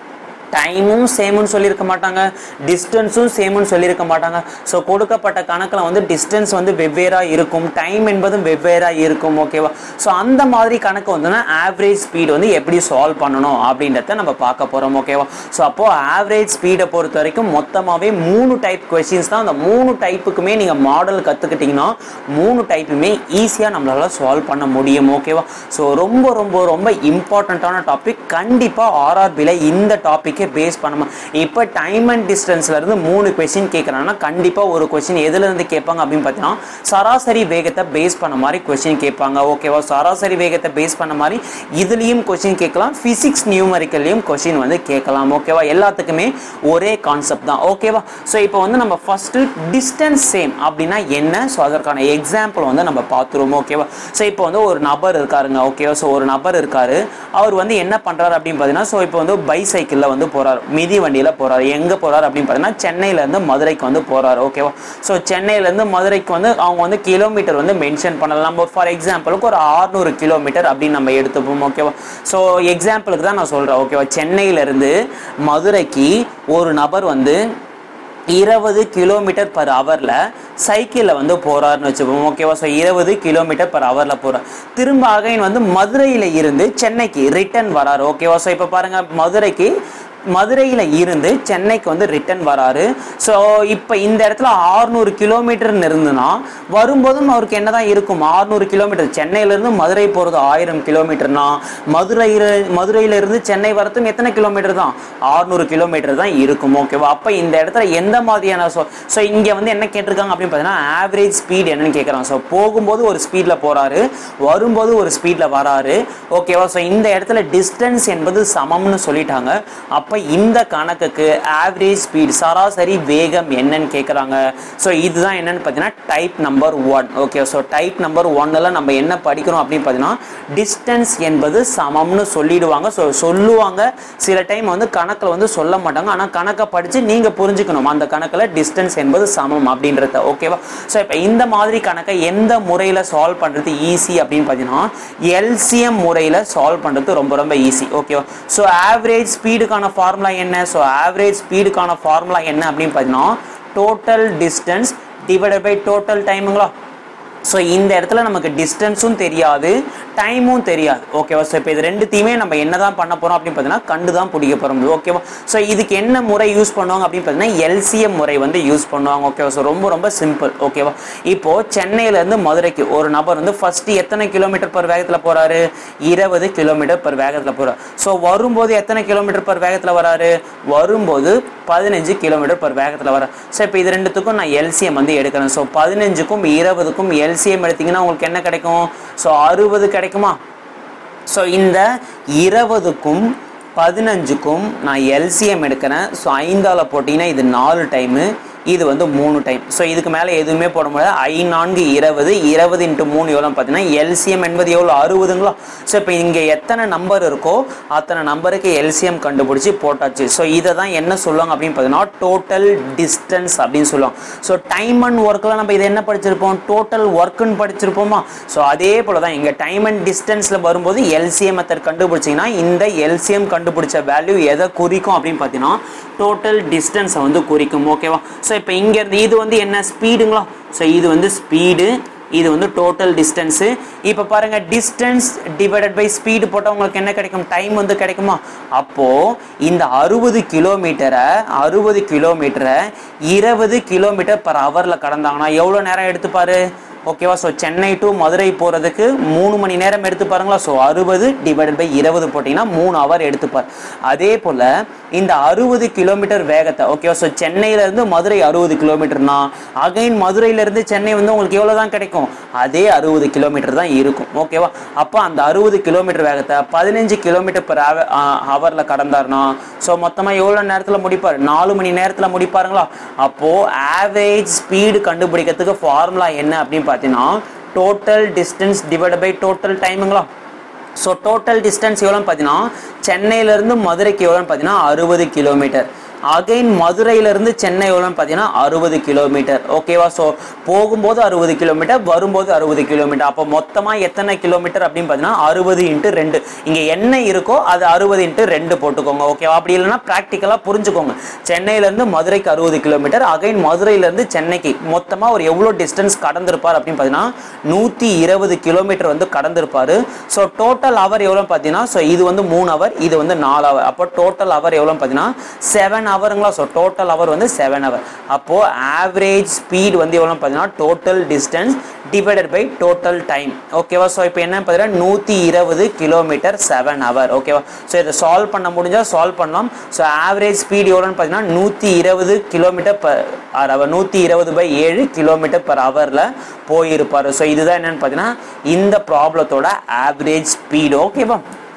டைமும் சேம்னு சொல்லியிருக்க மாட்டாங்க டிஸ்டன்ஸும் சேம்னு சொல்லியிருக்க மாட்டாங்க ஸோ கொடுக்கப்பட்ட கணக்கில் வந்து டிஸ்டன்ஸ் வந்து வெவ்வேறாக இருக்கும் டைம் என்பதும் வெவ்வேறாக இருக்கும் ஓகேவா ஸோ அந்த மாதிரி கணக்கு வந்துன்னா ஆவரேஜ் ஸ்பீடு வந்து எப்படி சால்வ் பண்ணணும் அப்படின்றத நம்ம பார்க்க போகிறோம் ஓகேவா ஸோ அப்போது ஆவரேஜ் ஸ்பீடை பொறுத்த வரைக்கும் மொத்தமாகவே மூணு டைப் கொஷின்ஸ் தான் அந்த மூணு டைப்புக்குமே நீங்கள் மாடல் கற்றுக்கிட்டிங்கன்னா மூணு டைப்புமே ஈஸியாக நம்மளால சால்வ் பண்ண முடியும் ஓகேவா ஸோ ரொம்ப ரொம்ப ரொம்ப இம்பார்ட்டண்ட்டான டாபிக் கண்டிப்பாக ஆர்ஆர்பியில் இந்த டாப்பிக்கே பேஸ் பண்ணணும் இப்போ டைம் அண்ட் டிஸ்டன்ஸ்ல இருந்து மூணு கொஸ்டின் கேட்குறாங்கன்னா கண்டிப்பாக ஒரு கொஸ்டின் எதுல இருந்து கேட்பாங்க அப்படின்னு பார்த்தீங்கன்னா சராசரி வேகத்தை பேஸ் பண்ண மாதிரி கொஸ்டின் கேட்பாங்க ஓகேவா சராசரி வேகத்தை பேஸ் பண்ண மாதிரி இதுலேயும் கொஸ்டின் கேட்கலாம் ஃபிசிக்ஸ் நியூமரிக்கல்லையும் கொஸ்டின் வந்து கேட்கலாம் ஓகேவா எல்லாத்துக்குமே ஒரே கான்செப்ட் தான் ஓகேவா ஸோ இப்போ வந்து நம்ம ஃபர்ஸ்ட் டிஸ்டன்ஸ் சேம் அப்படின்னா என்ன ஸோ அதற்கான எக்ஸாம்பிள் வந்து நம்ம பார்த்துருவோம் ஓகேவா ஸோ இப்போ வந்து ஒரு நபர் இருக்காருங்க ஓகேவா ஸோ ஒரு நபர் இருக்காரு அவர் வந்து என்ன பண்றாரு அப்படின்னு பார்த்தீங்கன்னா ஸோ இப்போ வந்து பைசைக்கிளில் வந்து போறாரு மிதி வண்டியில் போறாரு எங்கே போறாரு அப்படின்னு பார்த்தீங்கன்னா சென்னையிலேருந்து மதுரைக்கு வந்து போறாரு ஓகேவா ஸோ சென்னையிலேருந்து மதுரைக்கு வந்து அவங்க வந்து கிலோமீட்டர் வந்து மென்ஷன் பண்ணலாம் நம்ம ஃபார் எக்ஸாம்பிளுக்கு ஒரு 600 கிலோமீட்டர் அப்படின்னு நம்ம எடுத்துப்போம் ஓகேவா ஸோ எக்ஸாம்பிளுக்கு தான் நான் சொல்கிறேன் ஓகேவா சென்னையிலேருந்து மதுரைக்கு ஒரு நபர் வந்து இருபது கிலோமீட்டர் பர் ஹவரில் சைக்கிளில் வந்து போகிறாருன்னு வச்சுப்போம் ஓகேவா ஸோ இருபது கிலோமீட்டர் பர் ஹவரில் போகிறார் திரும்ப அகைன் வந்து மதுரையில் இருந்து சென்னைக்கு ரிட்டர்ன் வராரு ஓகேவா ஸோ இப்போ பாருங்கள் மதுரைக்கு மதுரையில் இருந்து சென்னைக்கு வந்து ரிட்டர்ன் வராரு ஸோ இப்போ இந்த இடத்துல ஆறுநூறு கிலோமீட்டர்னு இருந்துன்னா வரும்போதும் அவருக்கு என்ன தான் இருக்கும் ஆறுநூறு கிலோமீட்டர் சென்னையிலேருந்து மதுரை போகிறது ஆயிரம் கிலோமீட்டர்னா மதுரையில் மதுரையிலேருந்து சென்னை வரத்தும் எத்தனை கிலோமீட்டர் தான் ஆறுநூறு கிலோமீட்டர் தான் இருக்கும் ஓகேவா அப்போ இந்த இடத்துல எந்த மாதிரியான ஸோ ஸோ இங்கே வந்து என்ன கேட்டிருக்காங்க அப்படின்னு பார்த்தீங்கன்னா ஆவரேஜ் ஸ்பீட் என்னன்னு கேட்குறாங்க ஸோ போகும்போது ஒரு ஸ்பீடில் போகிறாரு வரும்போது ஒரு ஸ்பீடில் வராரு ஓகேவா ஸோ இந்த இடத்துல டிஸ்டன்ஸ் என்பது சமம்னு சொல்லிட்டாங்க அப்போ இந்த கணக்குக்கு ஆவரேஜ் ஸ்பீட் சராசரி வேகம் என்னன்னு கேட்குறாங்க ஸோ இதுதான் என்னன்னு பார்த்தீங்கன்னா type number one okay so type number ஒன்னில் நம்ம என்ன படிக்கிறோம் அப்படின்னு பார்த்தீங்கன்னா டிஸ்டன்ஸ் என்பது சமம்னு சொல்லிடுவாங்க ஸோ சொல்லுவாங்க சில டைம் வந்து கணக்கில் வந்து சொல்ல மாட்டாங்க ஆனால் கணக்கை படித்து நீங்கள் புரிஞ்சுக்கணும் அந்த கணக்கில் டிஸ்டன்ஸ் என்பது சமம் அப்படின்றத ஓகேவா ஸோ இப்போ இந்த மாதிரி கணக்கை எந்த முறையில் சால்வ் பண்ணுறது ஈஸி அப்படின்னு பார்த்தீங்கன்னா எல்சிஎம் முறையில் சால்வ் பண்ணுறது ரொம்ப ரொம்ப ஈஸி ஓகேவா ஸோ ஆவரேஜ் ஸ்பீடுக்கான ஃபார்முலா என்ன ஸோ ஆவரேஜ் ஸ்பீடுக்கான ஃபார்முலா என்ன அப்படின்னு பார்த்தீங்கன்னா total distance divided by total டைமுங்களா ஸோ இந்த இடத்துல நமக்கு டிஸ்டன்ஸும் தெரியாது டைமும் தெரியாது ஓகேவா ஸோ இப்போ இது ரெண்டுத்தையுமே நம்ம என்ன தான் பண்ண போகிறோம் அப்படின்னு பார்த்தீங்கன்னா கண்டு தான் பிடிக்க போகிறோம் ஓகேவா ஸோ இதுக்கு என்ன முறை யூஸ் பண்ணுவாங்க அப்படின்னு பார்த்தீங்கன்னா எல்சிஎம் முறை வந்து யூஸ் பண்ணுவாங்க ஓகேவா ஸோ ரொம்ப ரொம்ப சிம்பிள் ஓகேவா இப்போது சென்னையிலேருந்து மதுரைக்கு ஒரு நபர் வந்து ஃபஸ்ட்டு எத்தனை கிலோமீட்டர் பர் வேகத்தில் போகிறாரு இருபது கிலோமீட்டர் பர் வேகத்தில் போகிறார் ஸோ வரும்போது எத்தனை கிலோமீட்டர் பர் வேகத்தில் வராரு வரும்போது பதினஞ்சு கிலோமீட்டர் பர் வேகத்தில் வர ஸோ இப்போ இது ரெண்டுத்துக்கும் நான் எல்சிஎம் வந்து எடுக்கிறேன் ஸோ பதினஞ்சுக்கும் இருபதுக்கும் எல்சிஎம் எடுத்தீங்கன்னா உங்களுக்கு என்ன கிடைக்கும் ஸோ அறுபது கிடைக்குமா ஸோ இந்த இருபதுக்கும் பதினஞ்சுக்கும் நான் எல்சிஎம் எடுக்கிறேன் ஸோ ஐந்தால் போட்டிங்கன்னா இது நாலு டைமு இது வந்து மூணு டைம் ஸோ இதுக்கு மேலே எதுவுமே போட முடியாது ஐ நான்கு இருபது இருபது இன்ட்டு மூணு எவ்வளோ பார்த்தீங்கன்னா எல்சிஎம் என்பது எவ்வளோ அறுபதுங்களா ஸோ இப்போ இங்கே எத்தனை நம்பர் இருக்கோ அத்தனை நம்பருக்கு எல்சிஎம் கண்டுபிடிச்சி போட்டாச்சு ஸோ இதை தான் என்ன சொல்லுவாங்க அப்படின்னு பார்த்தீங்கன்னா டோட்டல் டிஸ்டன்ஸ் அப்படின்னு சொல்லுவாங்க ஸோ டைம் அண்ட் ஒர்க்கில் நம்ம இதை என்ன படிச்சிருப்போம் டோட்டல் ஒர்க்குன்னு படிச்சிருப்போமா ஸோ அதே போல் தான் இங்கே டைம் அண்ட் டிஸ்டன்ஸில் வரும்போது எல்சிஎம் மெத்தட் கண்டுபிடிச்சிங்கன்னா இந்த எல்சிஎம் கண்டுபிடிச்ச வேல்யூ எதை குறிக்கும் அப்படின்னு பார்த்தீங்கன்னா டோட்டல் டிஸ்டன்ஸை வந்து குறிக்கும் ஓகேவா ஸோ இப்போ இங்கேருந்து இது வந்து என்ன ஸ்பீடுங்களா ஸோ இது வந்து ஸ்பீடு இது வந்து டோட்டல் டிஸ்டன்ஸு இப்போ பாருங்க டிஸ்டன்ஸ் டிவைடட் பை ஸ்பீடு போட்டால் உங்களுக்கு என்ன கிடைக்கும் டைம் வந்து கிடைக்குமா அப்போது இந்த அறுபது கிலோமீட்டரை அறுபது கிலோமீட்டரை இருபது கிலோமீட்டர் பர் ஹவரில் கடந்தாங்கன்னா எவ்வளோ நேரம் எடுத்துப்பாரு ஓகேவா ஸோ சென்னை டு மதுரை போகிறதுக்கு மூணு மணி நேரம் எடுத்து பாருங்களா ஸோ அறுபது டிவைடட் பை இருபது போட்டிங்கன்னா மூணு ஹவர் எடுத்துப்பார் அதே போல் இந்த அறுபது கிலோமீட்டர் வேகத்தை ஓகேவா ஸோ சென்னையிலேருந்து மதுரை அறுபது கிலோமீட்டர்னா அகைன் மதுரையிலேருந்து சென்னை வந்து உங்களுக்கு எவ்வளோ தான் கிடைக்கும் அதே அறுபது கிலோமீட்டர் தான் இருக்கும் ஓகேவா அப்போ அந்த அறுபது கிலோமீட்டர் வேகத்தை பதினஞ்சு கிலோமீட்டர் பர் ஹவரில் கடந்தாருனா ஸோ மொத்தமாக எவ்வளோ நேரத்தில் முடிப்பார் நாலு மணி நேரத்தில் முடிப்பாருங்களா அப்போது ஆவரேஜ் ஸ்பீடு கண்டுபிடிக்கிறதுக்கு ஃபார்முலா என்ன அப்படின்னு பார்த்தீங்கன்னா total distance divide by total டைமுங்களா ஸோ டோட்டல் டிஸ்டன்ஸ் எவ்வளோன்னு பார்த்தீங்கன்னா சென்னையிலேருந்து மதுரைக்கு எவ்வளோன்னு பார்த்தீங்கன்னா அறுபது கிலோமீட்டர் அகைன் மதுரையிலேருந்து சென்னை எவ்வளோன்னு பார்த்தீங்கன்னா அறுபது கிலோமீட்டர் ஓகேவா ஸோ போகும்போது அறுபது கிலோமீட்டர் வரும்போது அறுபது கிலோமீட்டர் அப்போ மொத்தமாக எத்தனை கிலோமீட்டர் அப்படின்னு பார்த்தீங்கன்னா அறுபது இன்ட்டு ரெண்டு இங்கே என்ன இருக்கோ அது அறுபது இன்ட்டு ரெண்டு போட்டுக்கோங்க ஓகேவா அப்படி இல்லைன்னா ப்ராக்டிக்கலாக புரிஞ்சுக்கோங்க சென்னையிலேருந்து மதுரைக்கு அறுபது கிலோமீட்டர் அகைன் மதுரையிலேருந்து சென்னைக்கு மொத்தமாக ஒரு எவ்வளோ டிஸ்டன்ஸ் கடந்திருப்பார் அப்படின்னு பார்த்தீங்கன்னா நூற்றி இருபது கிலோமீட்டர் வந்து கடந்திருப்பார் ஸோ டோட்டல் அவர் எவ்வளோன்னு பார்த்தீங்கன்னா ஸோ இது வந்து மூணு அவர் இது வந்து நாலு அவர் அப்போ டோட்டல் அவர் எவ்வளோன்னு பார்த்தீங்கன்னா செவன் ஹவருங்களா ஸோ டோட்டல் அவர் வந்து செவன் ஹவர் அப்போது ஆவரேஜ் ஸ்பீட் வந்து எவ்வளோன்னு பார்த்தீங்கன்னா total distance divided by total time ஓகேவா ஸோ இப்போ என்ன பார்த்தீங்கன்னா நூற்றி இருபது கிலோமீட்டர் செவன் ஹவர் ஓகேவா ஸோ இதை சால்வ் பண்ண முடிஞ்சால் சால்வ் பண்ணலாம் ஸோ ஆவரேஜ் ஸ்பீட் எவ்வளோன்னு பார்த்தீங்கன்னா நூற்றி இருபது கிலோமீட்டர் பர் ஹவர் நூற்றி இருபது பை ஏழு கிலோமீட்டர் பர் ஹவரில் போயிருப்பார் ஸோ இதுதான் என்னென்னு பார்த்தீங்கன்னா இந்த ப்ராப்ளத்தோட ஆவரேஜ் ஸ்பீடு ஓகேவா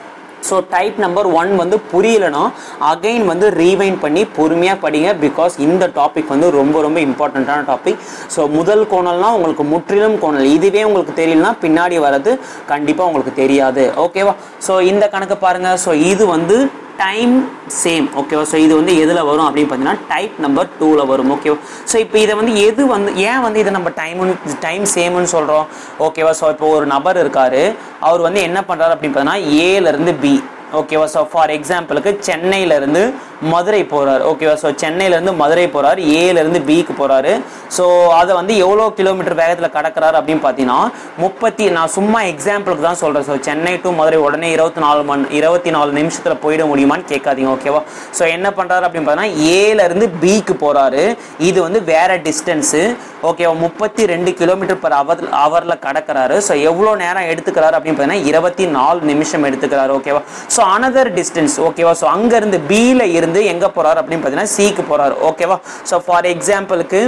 ஸோ டைப் நம்பர் ஒன் வந்து புரியலனா அகைன் வந்து ரீவைண்ட் பண்ணி பொறுமையாக படிங்க பிகாஸ் இந்த டாபிக் வந்து ரொம்ப ரொம்ப இம்பார்ட்டண்ட்டான டாபிக் ஸோ முதல் கோணல்னா உங்களுக்கு முற்றிலும் கோணல் இதுவே உங்களுக்கு தெரியலனா பின்னாடி வர்றது கண்டிப்பாக உங்களுக்கு தெரியாது ஓகேவா ஸோ இந்த கணக்கு பாருங்கள் ஸோ இது வந்து டைம் சேம் ஓகேவா ஸோ இது வந்து எதில் வரும் அப்படின்னு பார்த்தீங்கன்னா டைப் நம்பர் டூவில் வரும் ஓகேவா ஸோ இப்போ இதை வந்து எது வந்து ஏன் வந்து இதை நம்ம டைம் டைம் சேம்னு சொல்கிறோம் ஓகேவா ஸோ இப்போ ஒரு நபர் இருக்கார் அவர் வந்து என்ன பண்ணுறாரு அப்படின்னு பார்த்தீங்கன்னா ஏலேருந்து பி ஓகேவா ஸோ ஃபார் எக்ஸாம்பிளுக்கு சென்னையிலேருந்து மதுரை போகிறார் ஓகேவா ஸோ சென்னையிலேருந்து மதுரை போகிறார் ஏலேருந்து பிக்கு போகிறாரு ஸோ அதை வந்து எவ்வளோ கிலோமீட்டர் வேகத்தில் கடக்கிறாரு அப்படின்னு பார்த்தீங்கன்னா முப்பத்தி நான் சும்மா எக்ஸாம்பிளுக்கு தான் சொல்கிறேன் ஸோ சென்னை டு மதுரை உடனே இருபத்தி நாலு மணி இருபத்தி நாலு நிமிஷத்தில் போயிட முடியுமான்னு கேட்காதீங்க ஓகேவா ஸோ என்ன பண்ணுறாரு அப்படின்னு பார்த்தீங்கன்னா ஏலேருந்து பிக்கு போகிறாரு இது வந்து வேற டிஸ்டன்ஸு ஓகேவா முப்பத்தி ரெண்டு கிலோமீட்டர் பர் அவர் ஹவரில் கடக்கிறாரு ஸோ எவ்வளோ நேரம் எடுத்துக்கிறாரு அப்படின்னு பார்த்தீங்கன்னா இருபத்தி நாலு நிமிஷம் எடுத்துக்கிறாரு ஓகேவா ஸோ அனதர் டிஸ்டன்ஸ் ஓகேவா ஸோ அங்கேருந்து பியில் இருந்து எங்கே போகிறாரு அப்படின்னு பார்த்தீங்கன்னா சிக்கு போகிறாரு ஓகேவா ஸோ ஃபார் எக்ஸாம்பிளுக்கு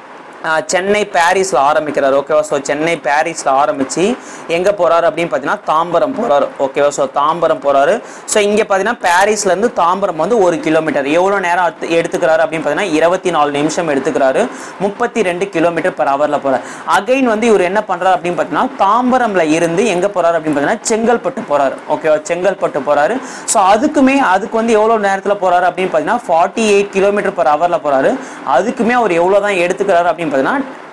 ஆஹ் சென்னை பாரிஸில் ஆரம்பிக்கிறார் ஓகேவா ஸோ சென்னை பாரிஸில் ஆரம்பித்து எங்கே போகிறாரு அப்படின்னு பார்த்தீங்கன்னா தாம்பரம் போகிறாரு ஓகேவா ஸோ தாம்பரம் போகிறாரு ஸோ இங்கே பார்த்தீங்கன்னா பாரிஸ்லேருந்து தாம்பரம் வந்து ஒரு கிலோமீட்டர் எவ்வளோ நேரம் எடுத்து- எடுத்துக்கிறாரு அப்படின்னு பார்த்தீங்கன்னா இருபத்தி நாலு நிமிஷம் எடுத்துக்கிறாரு முப்பத்தி ரெண்டு கிலோமீட்டர் பர் ஹவரில் போகிறார் அகைன் வந்து இவர் என்ன பண்ணுறாரு அப்படின்னு பார்த்தீங்கன்னா தாம்பரம்ல இருந்து எங்கே போகிறாரு அப்படின்னு பார்த்தீங்கன்னா செங்கல்பட்டு போகிறாரு ஓகேவா செங்கல்பட்டு போகிறாரு ஸோ அதுக்குமே அதுக்கு வந்து எவ்வளோ நேரத்தில் போகிறாரு அப்படின்னு பார்த்தீங்கன்னா ஃபார்ட்டி எயிட் கிலோமீட்டர் பர் ஹவரில் போகிறாரு அதுக்குமே அவர் எவ்வளோ தான் எடுத்துக்கிறாரு அப்படின்னு பார்த்தீங்கன்னா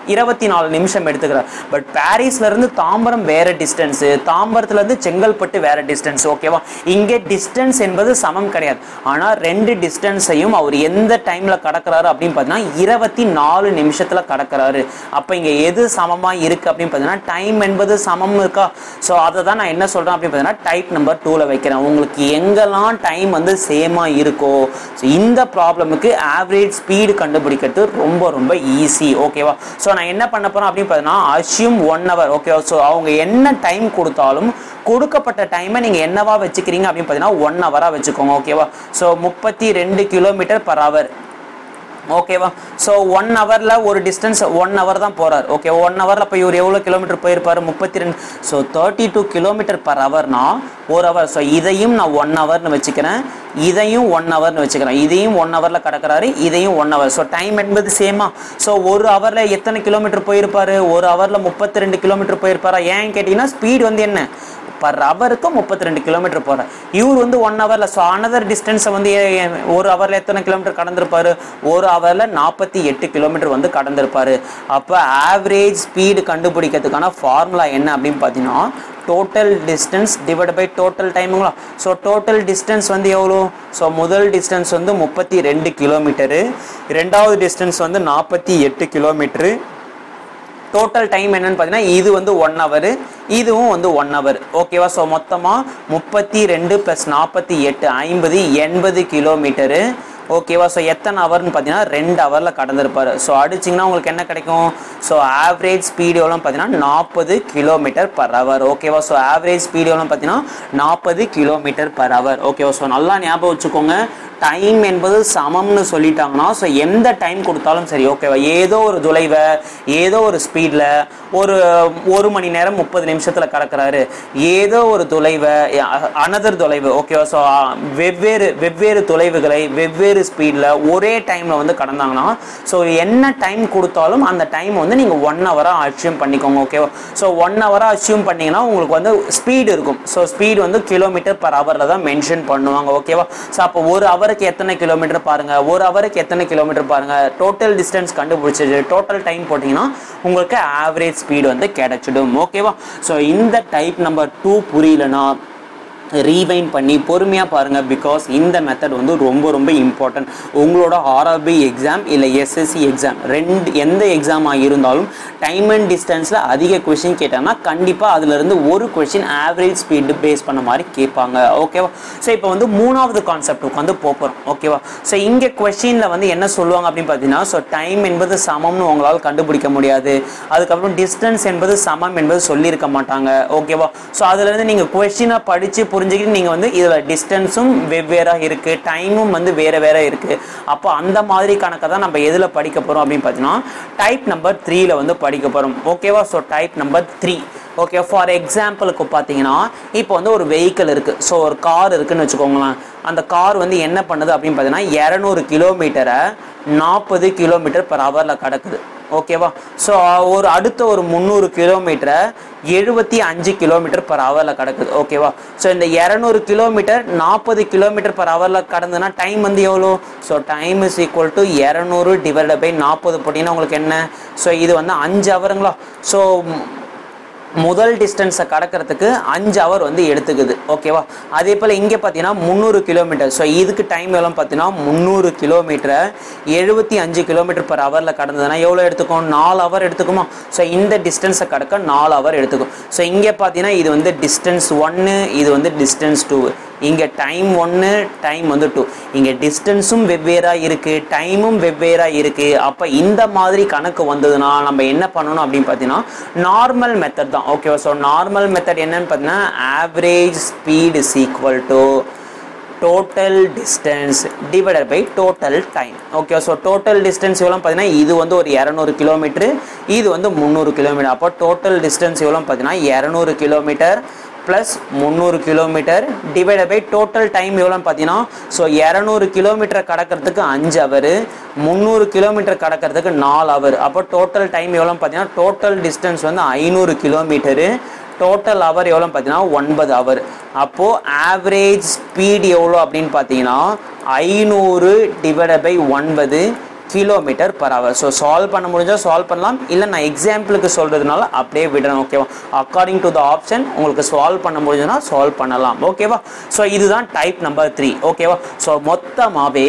இருபத்தி நாலு நிமிஷம் எடுத்துக்கிறார் பட் பாரிஸ்ல இருந்து தாம்பரம் வேற டிஸ்டன்ஸ் தாம்பரத்துல இருந்து செங்கல்பட்டு வேற டிஸ்டன்ஸ் ஓகேவா இங்கே டிஸ்டன்ஸ் என்பது சமம் கிடையாது ஆனா ரெண்டு டிஸ்டன்ஸையும் அவர் எந்த டைம்ல கடக்குறாரு அப்படின்னு பார்த்தீங்கன்னா இருபத்தி நாலு நிமிஷத்துல கடக்குறாரு அப்ப இங்க எது சமமா இருக்கு அப்படின்னு பார்த்தீங்கன்னா டைம் என்பது சமம் இருக்கா ஸோ அதை தான் நான் என்ன சொல்றேன் அப்படின்னு பார்த்தீங்கன்னா டைப் நம்பர் டூவில் வைக்கிறேன் உங்களுக்கு எங்கெல்லாம் டைம் வந்து சேமா இருக்கோ ஸோ இந்த ப்ராப்ளமுக்கு ஆவரேஜ் ஸ்பீடு கண்டுபிடிக்கிறது ரொம்ப ரொம்ப ஈஸி ஓகேவா ஸோ நான் என்ன பண்ண போறேன் அப்படின்னு பார்த்தீங்கன்னா அஷ்யூம் ஒன் ஹவர் ஓகேவா ஸோ அவங்க என்ன டைம் கொடுத்தாலும் கொடுக்கப்பட்ட டைமை நீங்கள் என்னவா வச்சுக்கிறீங்க அப்படின்னு பார்த்தீங்கன்னா ஒன் ஹவராக வச்சுக்கோங்க ஓகேவா ஸோ முப்பத்தி ரெண்டு கிலோமீட்டர் பர் ஹவர் ஓகேவா ஸோ ஒன் ஹவரில் ஒரு டிஸ்டன்ஸ் ஒன் ஹவர் தான் போகிறார் ஓகே ஒன் ஹவரில் இப்போ இவர் எவ்வளோ கிலோமீட்டர் போயிருப்பார் முப்பத்தி ரெண்டு so thirty two kilometre per ஹவர்னா ஒரு ஹவர் ஸோ இதையும் நான் ஒன் ஹவர்னு வச்சுக்கிறேன் இதையும் ஒன் ஹவர்னு வச்சுக்கிறேன் இதையும் ஒன் ஹவரில் கடக்கிறாரு இதையும் ஒன் ஹவர் ஸோ டைம் என்பது சேமா ஸோ ஒரு ஹவரில் எத்தனை கிலோமீட்டர் போயிருப்பாரு ஒரு ஹவரில் முப்பத்தி ரெண்டு கிலோமீட்டர் போயிருப்பாரா ஏன் கேட்டிங்கன்னா ஸ்பீடு வந்து என்ன பர் ஹவருக்கு முப்பத்தி ரெண்டு கிலோமீட்டர் போகிறார் இவர் வந்து ஒன் ஹவரில் ஸோ அனதர் டிஸ்டன்ஸை வந்து ஏ- ஏ- ஒரு ஹவரில் எத்தனை கிலோமீட்டர் கடந்திருப்பாரு ஒரு ஹவரில் நாற்பத்தி எட்டு கிலோமீட்டர் வந்து கடந்திருப்பாரு அப்போ ஆவரேஜ் ஸ்பீடு கண்டுபிடிக்கிறதுக்கான ஃபார்முலா என்ன அப்படின்னு பார்த்தீங்கன்னா total distance divide by total டைமுங்களா ஸோ டோட்டல் டிஸ்டன்ஸ் வந்து எவ்வளோ ஸோ முதல் டிஸ்டன்ஸ் வந்து முப்பத்தி ரெண்டு கிலோமீட்டரு ரெண்டாவது டிஸ்டன்ஸ் வந்து நாற்பத்தி எட்டு கிலோமீட்டரு டோட்டல் டைம் என்னன்னு பார்த்தீங்கன்னா இது வந்து ஒன் ஹவர் இதுவும் வந்து ஒன் ஹவர் ஓகேவா ஸோ மொத்தமாக முப்பத்தி ரெண்டு ப்ளஸ் நாற்பத்தி எட்டு ஐம்பது எண்பது கிலோமீட்டரு ஓகேவா ஸோ எத்தனை ஹவர்னு பார்த்தீங்கன்னா ரெண்டு ஹவரில் கடந்திருப்பாரு ஸோ அடிச்சிங்கன்னா உங்களுக்கு என்ன கிடைக்கும் ஸோ ஆவரேஜ் ஸ்பீடு எவ்வளோன்னு பார்த்தீங்கன்னா நாற்பது கிலோமீட்டர் பர் ஹவர் ஓகேவா ஸோ ஆவரேஜ் ஸ்பீடு எவ்வளோன்னு பார்த்தீங்கன்னா நாற்பது கிலோமீட்டர் பர் ஹவர் ஓகேவா ஸோ நல்லா ஞாபகம் வச்சுக்கோங்க டைம் என்பது சமம்னு சொல்லிட்டாங்கன்னா ஸோ எந்த டைம் கொடுத்தாலும் சரி ஓகேவா ஏதோ ஒரு தொலைவை ஏதோ ஒரு ஸ்பீடில் ஒரு ஒரு மணி நேரம் முப்பது நிமிஷத்தில் கடக்கிறாரு ஏதோ ஒரு தொலைவை அனதர் தொலைவு ஓகேவா ஸோ வெவ்வேறு வெவ்வேறு தொலைவுகளை வெவ்வேறு ஸ்பீடில் ஒரே டைமில் வந்து கடந்தாங்கன்னா ஸோ என்ன டைம் கொடுத்தாலும் அந்த டைம் வந்து நீங்கள் ஒன் ஹவராக அச்சீவ் பண்ணிக்கோங்க ஓகேவா ஸோ ஒன் ஹவராக அச்சீவ் பண்ணீங்கன்னா உங்களுக்கு வந்து ஸ்பீடு இருக்கும் ஸோ ஸ்பீடு வந்து கிலோமீட்டர் பர் ஹவரில் தான் மென்ஷன் பண்ணுவாங்க ஓகேவா ஸோ அப்போ ஒரு ஹவருக்கு எத்தனை கிலோமீட்டர் பாருங்க ஒரு ஹவருக்கு எத்தனை கிலோமீட்டர் பாருங்க டோட்டல் டிஸ்டன்ஸ் கண்டுபிடிச்சது டோட்டல் டைம் போட்டிங்கன்னா உங்களுக்கு ஆவரேஜ் ஸ்பீடு வந்து கிடைச்சிடும் ஓகேவா ஸோ இந்த டைப் நம்பர் டூ புரியலனா ரீவைண்ட் பண்ணி பொறுமையாக பாருங்கள் பிகாஸ் இந்த மெத்தட் வந்து ரொம்ப ரொம்ப இம்பார்ட்டன்ட் உங்களோட ஆர்ஆர்பி எக்ஸாம் இல்லை எஸ்எஸ்சி எக்ஸாம் ரெண்டு எந்த எக்ஸாமாக இருந்தாலும் டைம் அண்ட் டிஸ்டன்ஸில் அதிக கொஷின் கேட்டாங்கன்னா கண்டிப்பாக அதுலேருந்து ஒரு கொஷின் ஆவரேஜ் ஸ்பீடு பேஸ் பண்ண மாதிரி கேட்பாங்க ஓகேவா ஸோ இப்போ வந்து மூணாவது கான்செப்ட்டுக்கு வந்து போகிறோம் ஓகேவா ஸோ இங்கே கொஷினில் வந்து என்ன சொல்லுவாங்க அப்படின்னு பார்த்தீங்கன்னா ஸோ டைம் என்பது சமம்னு உங்களால் கண்டுபிடிக்க முடியாது அதுக்கப்புறம் டிஸ்டன்ஸ் என்பது சமம் என்பது சொல்லியிருக்க மாட்டாங்க ஓகேவா ஸோ அதுலேருந்து நீங்கள் கொஷினை படித்து புரிஞ்சுக்கிட்டு நீங்கள் வந்து இதில் டிஸ்டன்ஸும் வெவ்வேறாக இருக்குது டைமும் வந்து வேறு வேற இருக்குது அப்போ அந்த மாதிரி கணக்கை தான் நம்ம எதில் படிக்க போகிறோம் அப்படின்னு பார்த்தீங்கன்னா டைப் நம்பர் த்ரீல வந்து படிக்க போகிறோம் ஓகேவா so type number three okay for எக்ஸாம்பிளுக்கு பார்த்தீங்கன்னா இப்போ வந்து ஒரு வெஹிக்கிள் இருக்குது ஸோ ஒரு கார் இருக்குன்னு வச்சுக்கோங்களேன் அந்த கார் வந்து என்ன பண்ணுது அப்படின்னு பார்த்தீங்கன்னா இரநூறு கிலோமீட்டரை நாற்பது கிலோமீட்டர் பர் ஹவரில் கிடக்குது ஓகேவா ஸோ ஒரு அடுத்த ஒரு முந்நூறு கிலோமீட்டரை எழுபத்தி அஞ்சு கிலோமீட்டர் பர் ஹவரில் கிடக்குது ஓகேவா ஸோ இந்த இரநூறு கிலோமீட்டர் நாற்பது கிலோமீட்டர் பர் ஹவரில் கடந்ததுன்னா டைம் வந்து எவ்வளோ so time is equal to இரநூறு டிவைட் பை நாற்பது போட்டிங்கன்னா உங்களுக்கு என்ன ஸோ இது வந்து அஞ்சு ஹவருங்களா ஸோ முதல் டிஸ்டன்ஸை கடக்கிறதுக்கு அஞ்சு ஹவர் வந்து எடுத்துக்குது ஓகேவா அதே போல் இங்கே பார்த்தீங்கன்னா முந்நூறு கிலோமீட்டர் ஸோ இதுக்கு டைம் எவ்வளோ பார்த்தீங்கன்னா முந்நூறு கிலோமீட்டரை எழுபத்தி அஞ்சு கிலோமீட்டர் பர் ஹவரில் கடந்ததுன்னா எவ்வளோ எடுத்துக்கும் நாலு ஹவர் எடுத்துக்குமா ஸோ இந்த டிஸ்டன்ஸை கடக்க நாலு ஹவர் எடுத்துக்கும் ஸோ இங்கே பார்த்தீங்கன்னா இது வந்து டிஸ்டன்ஸ் ஒன்று இது வந்து டிஸ்டன்ஸ் டூ இங்கே டைம் ஒன்று டைம் வந்து டூ இங்கே டிஸ்டன்ஸும் வெவ்வேறாக இருக்குது டைமும் வெவ்வேறாக இருக்குது அப்போ இந்த மாதிரி கணக்கு வந்ததுன்னா நம்ம என்ன பண்ணணும் அப்படின்னு பார்த்தீங்கன்னா நார்மல் மெத்தட் தான் ஓகேவா ஸோ நார்மல் மெத்தட் என்னன்னு பார்த்தீங்கன்னா average speed is equal to total distance divided by total time okay so total distance எவ்வளோ பார்த்தீங்கன்னா இது வந்து ஒரு இரநூறு கிலோமீட்டர் இது வந்து முந்நூறு கிலோமீட்டர் அப்போ டோட்டல் டிஸ்டன்ஸ் எவ்வளோ பார்த்தீங்கன்னா இரநூறு கிலோமீட்டர் ப்ளஸ் முந்நூறு kilometre divided by total time எவ்வளோன்னு பார்த்தீங்கன்னா ஸோ இரநூறு கிலோமீட்டர் கடக்கிறதுக்கு அஞ்சு ஹவர் முந்நூறு கிலோமீட்டர் கடக்கிறதுக்கு நாலு ஹவர் அப்போ டோட்டல் டைம் எவ்வளோன்னு பார்த்தீங்கன்னா டோட்டல் டிஸ்டன்ஸ் வந்து ஐநூறு கிலோமீட்டரு டோட்டல் ஹவர் எவ்வளோ பார்த்தீங்கன்னா ஒன்பது ஹவர் அப்போது ஆவரேஜ் ஸ்பீட் எவ்வளோ அப்படின்னு பார்த்தீங்கன்னா ஐநூறு டிவைட் பை ஒன்பது kilometre per hour so solve பண்ண முடிஞ்சால் சால்வ் பண்ணலாம் இல்லை நான் எக்ஸாம்பிளுக்கு சொல்கிறதுனால அப்படியே விடுறேன் ஓகேவா அக்கார்டிங் டு த ஆப்ஷன் உங்களுக்கு சால்வ் பண்ண முடிஞ்சதுன்னா சால்வ் பண்ணலாம் ஓகேவா ஸோ இதுதான் டைப் நம்பர் த்ரீ ஓகேவா ஸோ மொத்தமாகவே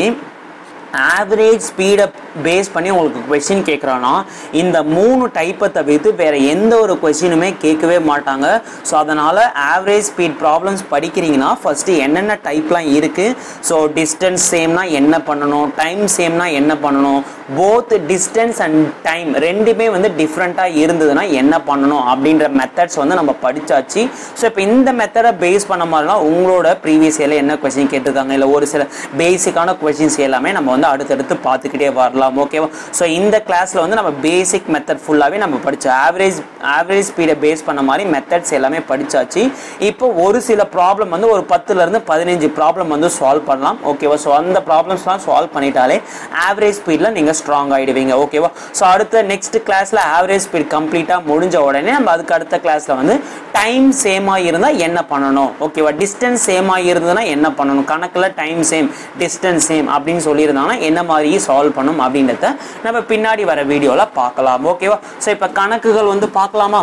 ஆவரேஜ் ஸ்பீடை பேஸ் பண்ணி உங்களுக்கு கொஷின் கேட்குறான்னா இந்த மூணு டைப்பை தவிர்த்து வேறு எந்த ஒரு கொஷினுமே கேட்கவே மாட்டாங்க ஸோ அதனால் ஆவரேஜ் ஸ்பீட் ப்ராப்ளம்ஸ் படிக்கிறீங்கன்னா ஃபஸ்ட்டு என்னென்ன டைப்லாம் இருக்குது ஸோ டிஸ்டன்ஸ் சேம்னா என்ன பண்ணணும் டைம் சேம்னா என்ன பண்ணணும் போத் டிஸ்டன்ஸ் அண்ட் டைம் ரெண்டுமே வந்து டிஃப்ரெண்ட்டாக இருந்ததுன்னா என்ன பண்ணணும் அப்படின்ற மெத்தட்ஸ் வந்து நம்ம படித்தாச்சு ஸோ இப்போ இந்த மெத்தடை பேஸ் பண்ண மாதிரிலாம் உங்களோட ப்ரீவியஸ் இயரில் என்ன கொஷின் கேட்டிருக்காங்க இல்லை ஒரு சில பேசிக்கான கொஷின்ஸ் எல்லாமே நம்ம வந்து அடுத்தடுத்து பார்த்துக்கிட்டே வரலாம் ஓகேவா ஸோ இந்த கிளாஸில் வந்து நம்ம பேசிக் மெத்தட் ஃபுல்லாகவே நம்ம படித்தோம் ஆவரேஜ் ஆவரேஜ் ஸ்பீடை பேஸ் பண்ண மாதிரி மெத்தட்ஸ் எல்லாமே படித்தாச்சு இப்போ ஒரு சில ப்ராப்ளம் வந்து ஒரு பத்துலேருந்து பதினஞ்சு ப்ராப்ளம் வந்து சால்வ் பண்ணலாம் ஓகேவா ஸோ அந்த ப்ராப்ளம்ஸ்லாம் சால்வ் பண்ணிட்டாலே ஆவரேஜ் ஸ்பீடில் நீங்கள் ஸ்ட்ராங் ஆகிடுவீங்க ஓகேவா ஸோ அடுத்த நெக்ஸ்ட் கிளாஸில் ஆவரேஜ் ஸ்பீட் கம்ப்ளீட்டாக முடிஞ்ச உடனே நம்ம அதுக்கு அடுத்த கிளாஸில் வந்து டைம் சேமாக இருந்தால் என்ன பண்ணணும் ஓகேவா டிஸ்டன்ஸ் சேமாக இருந்ததுன்னா என்ன பண்ணணும் கணக்கில் டைம் சேம் டிஸ்டன்ஸ் சேம் அப்படின்னு சொல்லியிருந்தாங்கன்னா என்ன மாதிரி சால்வ் பண்ணும் அப்படின்றத நம்ம பின்னாடி வர வீடியோவில் பார்க்கலாம் ஓகேவா ஸோ இப்போ கணக்குகள் வந்து பார்க்கலாமா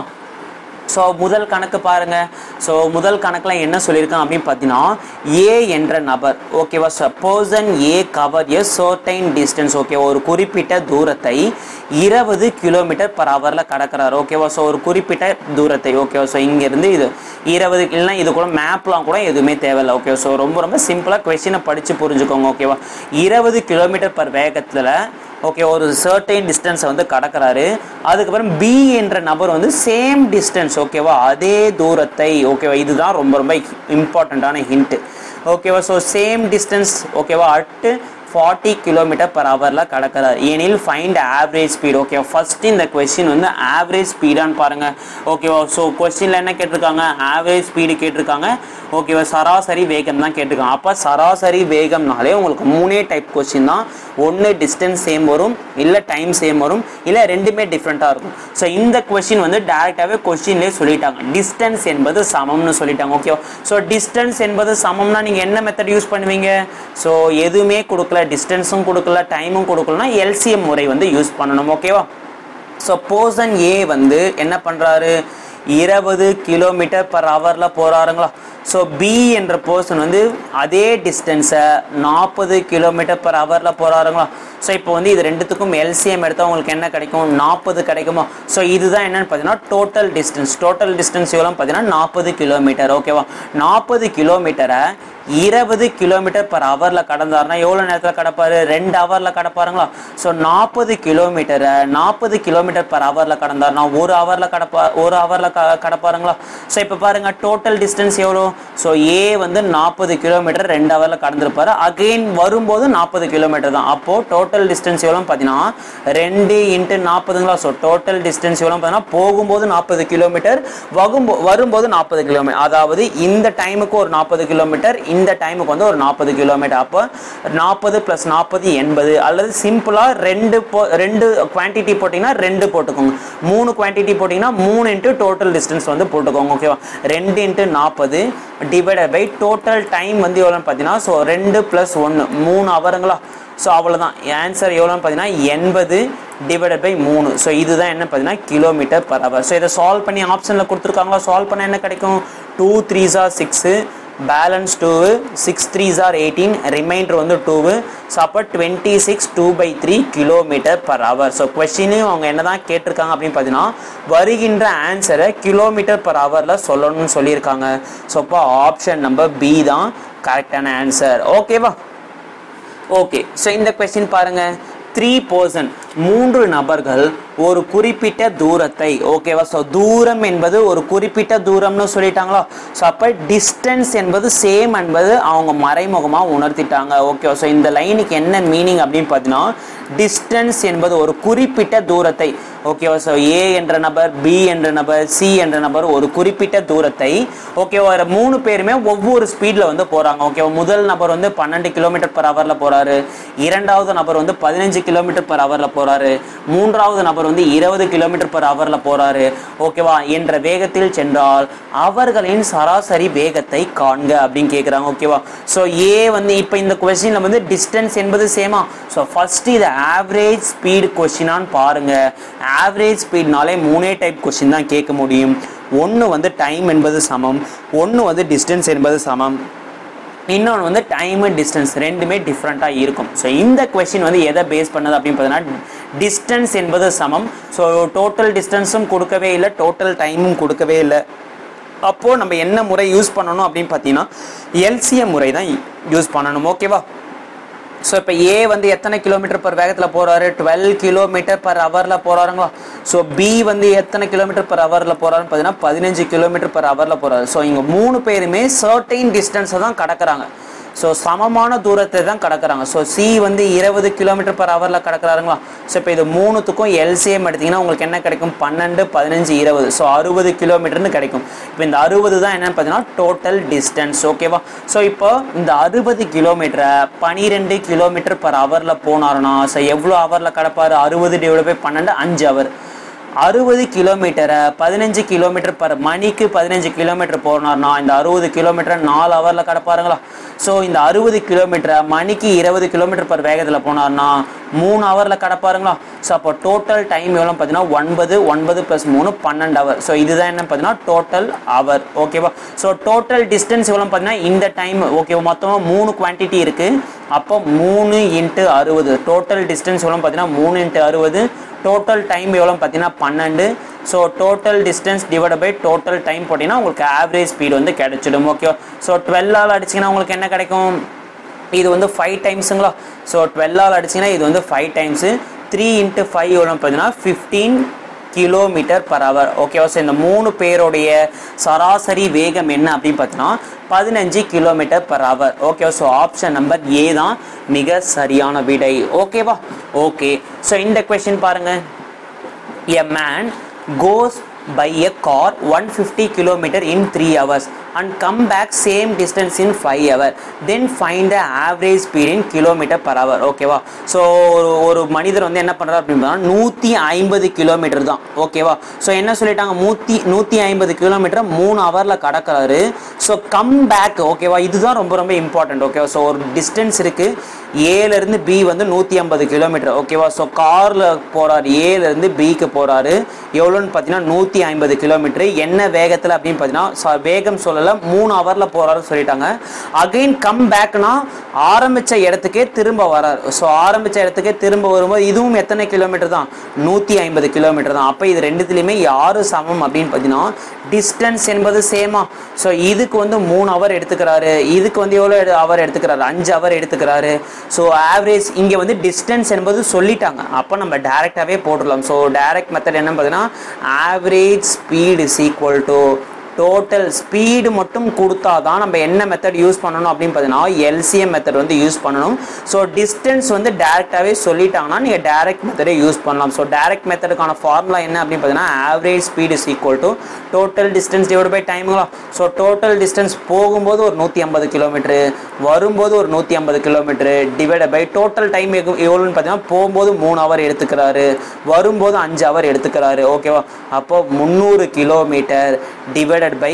ஸோ முதல் கணக்கு பாருங்க ஸோ முதல் கணக்கில் என்ன சொல்லியிருக்கான் அப்படின்னு பார்த்தீங்கன்னா ஏ என்ற நபர் ஓகேவா suppose A cover a certain distance okay ஒரு குறிப்பிட்ட தூரத்தை இருபது கிலோமீட்டர் பர் ஹவரில் கடக்கிறார் ஓகேவா ஸோ ஒரு குறிப்பிட்ட தூரத்தை ஓகேவா ஸோ இங்கேருந்து இது இருபது இல்லைன்னா இது கூட மேப்லாம் கூட எதுவுமே தேவையில்லை ஓகே ஸோ ரொம்ப ரொம்ப சிம்பிளாக கொஸ்டினை படித்து புரிஞ்சுக்கோங்க ஓகேவா இருபது கிலோமீட்டர் பர் வேகத்தில் ஓகே ஒரு சர்டைன் டிஸ்டன்ஸை வந்து கடக்கிறாரு அதுக்கப்புறம் பி என்ற நபர் வந்து சேம் டிஸ்டன்ஸ் ஓகேவா அதே தூரத்தை ஓகேவா இதுதான் ரொம்ப ரொம்ப இம்பார்ட்டண்ட்டான ஹிண்ட்டு ஓகேவா ஸோ சேம் டிஸ்டன்ஸ் ஓகேவா அட்டு ஃபார்ட்டி கிலோமீட்டர் பர் ஹவரில் கடக்கிறார் எனில் find average speed okay first இந்த கொஸ்டின் வந்து ஆவரேஜ் ஸ்பீடான்னு பாருங்கள் ஓகேவா ஸோ கொஸ்டினில் என்ன கேட்டிருக்காங்க ஆவரேஜ் ஸ்பீடு கேட்டிருக்காங்க ஓகேவா சராசரி வேகம் தான் கேட்டிருக்காங்க அப்போ சராசரி வேகம்னாலே உங்களுக்கு மூணே டைப் கொஸ்டின் தான் ஒன்று டிஸ்டன்ஸ் சேம் வரும் இல்லை டைம் சேம் வரும் இல்லை ரெண்டுமே டிஃப்ரெண்ட்டாக இருக்கும் ஸோ இந்த கொஸ்டின் வந்து டேரெக்டாகவே கொஸ்டின்லேயே சொல்லிட்டாங்க டிஸ்டன்ஸ் என்பது சமம்னு சொல்லிட்டாங்க ஓகேவா ஸோ டிஸ்டன்ஸ் என்பது சமம்னா நீங்கள் என்ன மெத்தட் யூஸ் பண்ணுவீங்க ஸோ எதுவுமே கொடுக்கல டிஸ்டன்ஸும் கொடுக்கல டைமும் கொடுக்கலனா எல்சிஎம் முறை வந்து யூஸ் பண்ணணும் ஓகேவா ஸோ போர்சன் ஏ வந்து என்ன பண்ணுறாரு இருபது கிலோமீட்டர் பர் ஹவரில் போகிறாருங்களா ஸோ பி என்ற பர்சன் வந்து அதே டிஸ்டன்ஸை நாற்பது கிலோமீட்டர் பர் ஹவரில் போகிறாருங்களா ஸோ இப்போ வந்து இது ரெண்டுத்துக்கும் எல்சிஎம் எடுத்தால் உங்களுக்கு என்ன கிடைக்கும் நாற்பது கிடைக்குமா ஸோ இதுதான் என்னன்னு பார்த்தீங்கன்னா டோட்டல் டிஸ்டன்ஸ் டோட்டல் டிஸ்டன்ஸ் எவ்வளோ பார்த்தீங்கன்னா நாற்பது கிலோமீட்டர் ஓகேவா நாற்பது கிலோமீட்டரை இருபது கிலோமீட்டர் பர் ஹவரில் கடந்தாருன்னா எவ்வளோ நேரத்தில் கடப்பாரு ரெண்டு ஹவரில் கடப்பாருங்களா ஸோ நாற்பது கிலோமீட்டரை நாற்பது கிலோமீட்டர் பர் ஹவரில் கடந்தாருன்னா ஒரு ஹவரில் கடப்பா ஒரு ஹவரில் க கடப்பாருங்களா ஸோ இப்போ பாருங்க டோட்டல் டிஸ்டன்ஸ் எவ்வளோ ஸோ ஏ வந்து நாற்பது கிலோமீட்டர் ரெண்டு ஹவரில் கடந்திருப்பாரு அகெயின் வரும்போது நாற்பது கிலோமீட்டர் தான் அப்போது டோட்டல் டிஸ்டன்ஸ் எவ்வளோன்னு பார்த்தீங்கன்னா ரெண்டு இன்ட்டு நாற்பதுங்களா ஸோ டோட்டல் டிஸ்டன்ஸ் எவ்வளோ பார்த்தீங்கன்னா போகும்போது நாற்பது கிலோமீட்டர் வகும்போ வரும்போது நாற்பது கிலோமீட்டர் அதாவது இந்த டைமுக்கு ஒரு நாற்பது கிலோமீட்டர் இந்த டைமுக்கு வந்து ஒரு நாற்பது கிலோமீட்டர் அப்போ நாற்பது ப்ளஸ் நாற்பது எண்பது அல்லது சிம்பிளாக ரெண்டு போ ரெண்டு குவான்டிட்டி போட்டிங்கன்னா ரெண்டு போட்டுக்கோங்க மூணு குவான்டிட்டி போட்டிங்கன்னா மூணு இன்ட்டு டோட்டல் டிஸ்டன்ஸ் வந்து போட்டுக்கோங்க ஓகேவா ரெண்டு இன்ட்டு நாற்பது டிவைடட் பை டோட்டல் டைம் வந்து எவ்வளோன்னு பார்த்தீங்கன்னா ஸோ ரெண்டு ப்ளஸ் ஒன்று மூணு அவருங்களா ஸோ அவ்வளோதான் ஆன்சர் எவ்வளோன்னு பார்த்தீங்கன்னா எண்பது டிவைடட் பை மூணு ஸோ இதுதான் என்ன பார்த்தீங்கன்னா கிலோமீட்டர் பர் ஹவர் ஸோ இதை சால்வ் பண்ணி ஆப்ஷனில் கொடுத்துருக்காங்களா சால்வ் பண்ண என்ன கிடைக்கும் two three are six balance two six three are eighteen remainder வந்து டூவு ஸோ அப்போ twenty six two by three kilometre per hour so கொஸ்டினையும் அவங்க என்ன தான் கேட்டிருக்காங்க அப்படின்னு பார்த்தீங்கன்னா வருகின்ற ஆன்சரை கிலோமீட்டர் பர் ஹவரில் சொல்லணும்னு சொல்லியிருக்காங்க ஸோ அப்போ ஆப்ஷன் நம்பர் பி தான் கரெக்டான ஆன்சர் ஓகேவா ஓகே ஸோ இந்த கொஸ்டின் பாருங்க த்ரீ பர்சன் மூன்று நபர்கள் ஒரு குறிப்பிட்ட தூரத்தை ஓகேவா ஸோ தூரம் என்பது ஒரு குறிப்பிட்ட தூரம்னு சொல்லிட்டாங்களா ஸோ அப்போ டிஸ்டன்ஸ் என்பது சேம் என்பது அவங்க மறைமுகமாக உணர்த்திட்டாங்க ஓகேவா ஸோ இந்த லைனுக்கு என்ன மீனிங் அப்படின்னு பார்த்தீங்கன்னா டிஸ்டன்ஸ் என்பது ஒரு குறிப்பிட்ட தூரத்தை ஓகேவா ஸோ ஏ என்ற நபர் பி என்ற நபர் சி என்ற நபர் ஒரு குறிப்பிட்ட தூரத்தை ஓகேவா மூணு பேருமே ஒவ்வொரு ஸ்பீடில் வந்து போகிறாங்க ஓகேவா முதல் நபர் வந்து பன்னெண்டு கிலோமீட்டர் பர் ஹவரில் போகிறாரு இரண்டாவது நபர் வந்து பதினஞ்சு கிலோமீட்டர் பர் ஹவரில் போகிறாரு போகிறாரு மூன்றாவது நபர் வந்து இருபது கிலோமீட்டர் பர் ஹவரில் போகிறாரு ஓகேவா என்ற வேகத்தில் சென்றால் அவர்களின் சராசரி வேகத்தை காண்க அப்படின்னு கேட்குறாங்க ஓகேவா ஸோ ஏ வந்து இப்போ இந்த கொஸ்டினில் வந்து டிஸ்டன்ஸ் என்பது சேமா ஸோ ஃபர்ஸ்ட் இது ஆவரேஜ் ஸ்பீடு கொஸ்டினான்னு பாருங்க ஆவரேஜ் ஸ்பீட்னாலே மூணே டைப் கொஸ்டின் தான் கேட்க முடியும் ஒன்று வந்து டைம் என்பது சமம் ஒன்று வந்து டிஸ்டன்ஸ் என்பது சமம் இன்னொன்று வந்து டைமு டிஸ்டன்ஸ் ரெண்டுமே டிஃப்ரெண்ட்டாக இருக்கும் ஸோ இந்த கொஷின் வந்து எதை பேஸ் பண்ணது அப்படின்னு பார்த்தீங்கன்னா டிஸ்டன்ஸ் என்பது சமம் ஸோ டோட்டல் டிஸ்டன்ஸும் கொடுக்கவே இல்லை டோட்டல் டைமும் கொடுக்கவே இல்லை அப்போது நம்ம என்ன முறை யூஸ் பண்ணணும் அப்படின்னு பார்த்தீங்கன்னா எல்சிஎம் முறை தான் யூஸ் பண்ணணும் ஓகேவா ஸோ இப்போ ஏ வந்து எத்தனை கிலோமீட்டர் பர் வேகத்தில் போகிறாரு டுவெல் கிலோமீட்டர் பர் ஹவரில் போகிறாருங்களா ஸோ பி வந்து எத்தனை கிலோமீட்டர் பர் ஹவரில் போகிறாருன்னு பார்த்தீங்கன்னா பதினஞ்சு கிலோமீட்டர் பர் ஹவரில் போகிறாரு ஸோ இங்கே மூணு பேருமே சர்டைன் டிஸ்டன்ஸை தான் கடக்குறாங்க ஸோ சமமான தூரத்தை தான் கடக்குறாங்க ஸோ சி வந்து இருபது கிலோமீட்டர் பர் ஹவரில் கடக்குறாருங்களா ஸோ இப்போ இது மூணுத்துக்கும் எல்சிஎம் எடுத்தீங்கன்னா உங்களுக்கு என்ன கிடைக்கும் பன்னெண்டு பதினஞ்சு இருபது ஸோ அறுபது கிலோமீட்டர்னு கிடைக்கும் இப்போ இந்த அறுபது தான் என்னன்னு பார்த்தீங்கன்னா டோட்டல் டிஸ்டன்ஸ் ஓகேவா ஸோ இப்போ இந்த அறுபது கிலோமீட்டரை பனிரெண்டு கிலோமீட்டர் பர் ஹவரில் போனாருன்னா ஸோ எவ்வளோ ஹவரில் கடப்பார் அறுபது டிவைட் பை பன்னெண்டு அஞ்சு ஹவர் அறுபது கிலோமீட்டரை பதினஞ்சு கிலோமீட்டர் பர் மணிக்கு பதினஞ்சு கிலோமீட்டர் போனார்னா இந்த அறுபது கிலோமீட்டர் நாலு ஹவரில் கடப்பாருங்களா ஸோ இந்த அறுபது கிலோமீட்டரை மணிக்கு இருபது கிலோமீட்டர் பர் வேகத்தில் போனார்னா மூணு ஹவரில் கடப்பாருங்களா ஸோ அப்போ டோட்டல் டைம் எவ்வளோ பார்த்தீங்கன்னா ஒன்பது ஒன்பது ப்ளஸ் மூணு பன்னெண்டு ஹவர் ஸோ இதுதான் என்ன பார்த்தீங்கன்னா டோட்டல் ஹவர் ஓகேவா ஸோ டோட்டல் டிஸ்டன்ஸ் எவ்வளோ பார்த்தீங்கன்னா இந்த டைம் ஓகேவா மொத்தமாக மூணு குவான்டிட்டி இருக்குது அப்போ மூணு இன்ட்டு அறுபது டோட்டல் டிஸ்டன்ஸ் எவ்வளோ பார்த்தீங்கன்னா மூணு இன்ட்டு அறுபது டோட்டல் டைம் எவ்வளோ பார்த்தீங்கன்னா பன்னெண்டு so total distance divide by total time போட்டிங்கன்னா உங்களுக்கு ஆவரேஜ் ஸ்பீடு வந்து கிடைச்சிடும் ஓகேவா ஸோ டுவெல்லால் அடிச்சிங்கன்னா உங்களுக்கு என்ன கிடைக்கும் இது வந்து ஃபைவ் டைம்ஸுங்களா ஸோ டுவெல்லால் அடிச்சிங்கன்னா இது வந்து five times three into five எவ்வளோ பார்த்தீங்கன்னா ஃபிஃப்டீன் கிலோமீட்டர் பர் ஹவர் ஓகேவா ஸோ இந்த மூணு பேருடைய சராசரி வேகம் என்ன அப்படின்னு பார்த்தீங்கன்னா பதினஞ்சு கிலோமீட்டர் பர் ஹவர் ஓகேவா ஸோ ஆப்ஷன் நம்பர் ஏ தான் மிக சரியான விடை ஓகேவா ஓகே ஸோ இந்த கொஷின் பாருங்க a man goes by a car 150 kilometer in 3 hours and come back same distance in 5 hour then find the average speed in kilometer per hour ஓகேவா ஸோ ஒரு ஒரு மனிதர் வந்து என்ன பண்ணுறாரு அப்படின்னா நூற்றி ஐம்பது கிலோமீட்டர் தான் ஓகேவா ஸோ என்ன சொல்லிட்டாங்க நூற்றி நூற்றி ஐம்பது கிலோமீட்டர் மூணு ஹவரில் கடக்கிறாரு ஸோ கம் பேக் ஓகேவா இதுதான் ரொம்ப ரொம்ப இம்பார்ட்டன்ட் ஓகேவா ஸோ ஒரு டிஸ்டன்ஸ் இருக்குது ஏலேருந்து பி வந்து நூற்றி ஐம்பது கிலோமீட்டர் ஓகேவா ஸோ காரில் போகிறார் ஏலேருந்து பிக்கு போகிறாரு எவ்வளோன்னு பார்த்தீங்கன்னா நூற்றி ஐம்பது கிலோமீட்டர் என்ன வேகத்தில் அப்படின்னு பார்த்தீங்கன்னா ச- வேகம் சொல்லலை மூணு ஹவரில் போகிறாருன்னு சொல்லிட்டாங்க அகைன் கம் பேக்னா ஆரம்பித்த இடத்துக்கே திரும்ப வரார் ஸோ ஆரம்பித்த இடத்துக்கே திரும்ப வரும்போது இதுவும் எத்தனை கிலோமீட்டர் தான் நூற்றி ஐம்பது கிலோமீட்டர் தான் அப்போ இது ரெண்டுத்துலேயுமே யாரு சமம் அப்படின்னு பார்த்தீங்கன்னா டிஸ்டன்ஸ் என்பது சேமா ஸோ இதுக்கு வந்து மூணு ஹவர் எடுத்துக்கிறாரு இதுக்கு வந்து எவ்வளோ ஹவர் எடுத்துக்கிறாரு அஞ்சு ஹவர் எடுத்துக்கிறாரு ஸோ ஆவரேஜ் இங்கே வந்து டிஸ்டன்ஸ் என்பது சொல்லிட்டாங்க அப்போ நம்ம டேரெக்டாகவே போட்டுடலாம் ஸோ டைரக்ட் மெத்தட் என்ன பார்த்தீங்கன்னா average speed is equal to total speed மட்டும் கொடுத்தா தான் நம்ம என்ன மெத்தட் யூஸ் பண்ணணும் அப்படின்னு பார்த்தீங்கன்னா எல்சிஎம் மெத்தட் வந்து யூஸ் பண்ணணும் ஸோ டிஸ்டன்ஸ் வந்து டேரெக்டாகவே சொல்லிட்டாங்கன்னா நீங்கள் டேரக்ட் மெத்தடே யூஸ் பண்ணலாம் ஸோ டேரக்ட் மெத்தடுக்கான ஃபார்முலா என்ன அப்படின்னு பார்த்தீங்கன்னா average speed is equal to total distance divide by டைமுங்களா ஸோ டோட்டல் டிஸ்டன்ஸ் போகும்போது ஒரு நூற்றி ஐம்பது கிலோமீட்ரு வரும்போது ஒரு நூற்றி ஐம்பது kilometre divide by total time எவ்வளோன்னு பார்த்தீங்கன்னா போகும்போது மூணு ஹவர் எடுத்துக்கிறாரு வரும்போது அஞ்சு ஹவர் எடுத்துக்கிறாரு ஓகேவா அப்போ முந்நூறு கிலோமீட்டர் டிவைடட் பை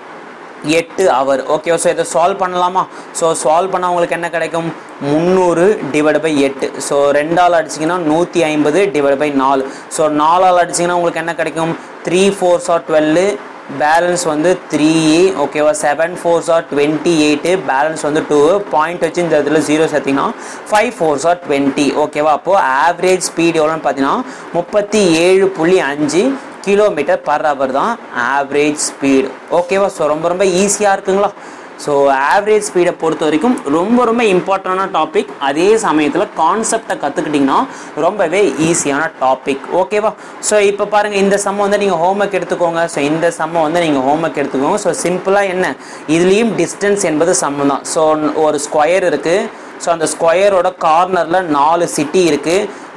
எட்டு ஹவர் ஓகே ஸோ இதை சால்வ் பண்ணலாமா ஸோ சால்வ் பண்ணால் உங்களுக்கு என்ன கிடைக்கும் முந்நூறு டிவைட் பை எட்டு ஸோ ரெண்டால் அடிச்சிங்கன்னா நூற்றி ஐம்பது டிவைட் பை நாலு ஸோ நாலால் அடிச்சிங்கன்னா உங்களுக்கு என்ன கிடைக்கும் three fours are twelve balance வந்து த்ரீ ஓகேவா seven fours are twenty eight balance வந்து டூ பாயிண்ட் வச்சு இந்த இதில் ஜீரோ சேர்த்திங்கன்னா ஃபைவ் ஃபோர்ஸ் ஆர் டுவெண்ட்டி ஓகேவா அப்போது ஆவரேஜ் ஸ்பீட் எவ்வளோன்னு பார்த்தீங்கன்னா முப்பத்தி ஏழு புள்ளி அஞ்சு கிலோமீட்டர் பர் ஹவர் தான் ஆவரேஜ் ஸ்பீடு ஓகேவா ஸோ ரொம்ப ரொம்ப ஈஸியாக இருக்குங்களா ஸோ ஆவரேஜ் ஸ்பீடை பொறுத்த வரைக்கும் ரொம்ப ரொம்ப இம்பார்ட்டண்டான டாபிக் அதே சமயத்தில் கான்செப்டை கற்றுக்கிட்டிங்கன்னா ரொம்பவே ஈஸியான டாபிக் ஓகேவா ஸோ இப்போ பாருங்கள் இந்த சம்ம வந்து நீங்கள் ஹோம்ஒர்க் எடுத்துக்கோங்க ஸோ இந்த சம்ம வந்து நீங்கள் ஹோம்ஒர்க் எடுத்துக்கோங்க ஸோ சிம்பிளாக என்ன இதுலேயும் டிஸ்டன்ஸ் என்பது சம்மம் தான் ஸோ ஒரு ஸ்கொயர் இருக்குது ஸோ அந்த ஸ்கொயரோட கார்னரில் நாலு சிட்டி இருக்குது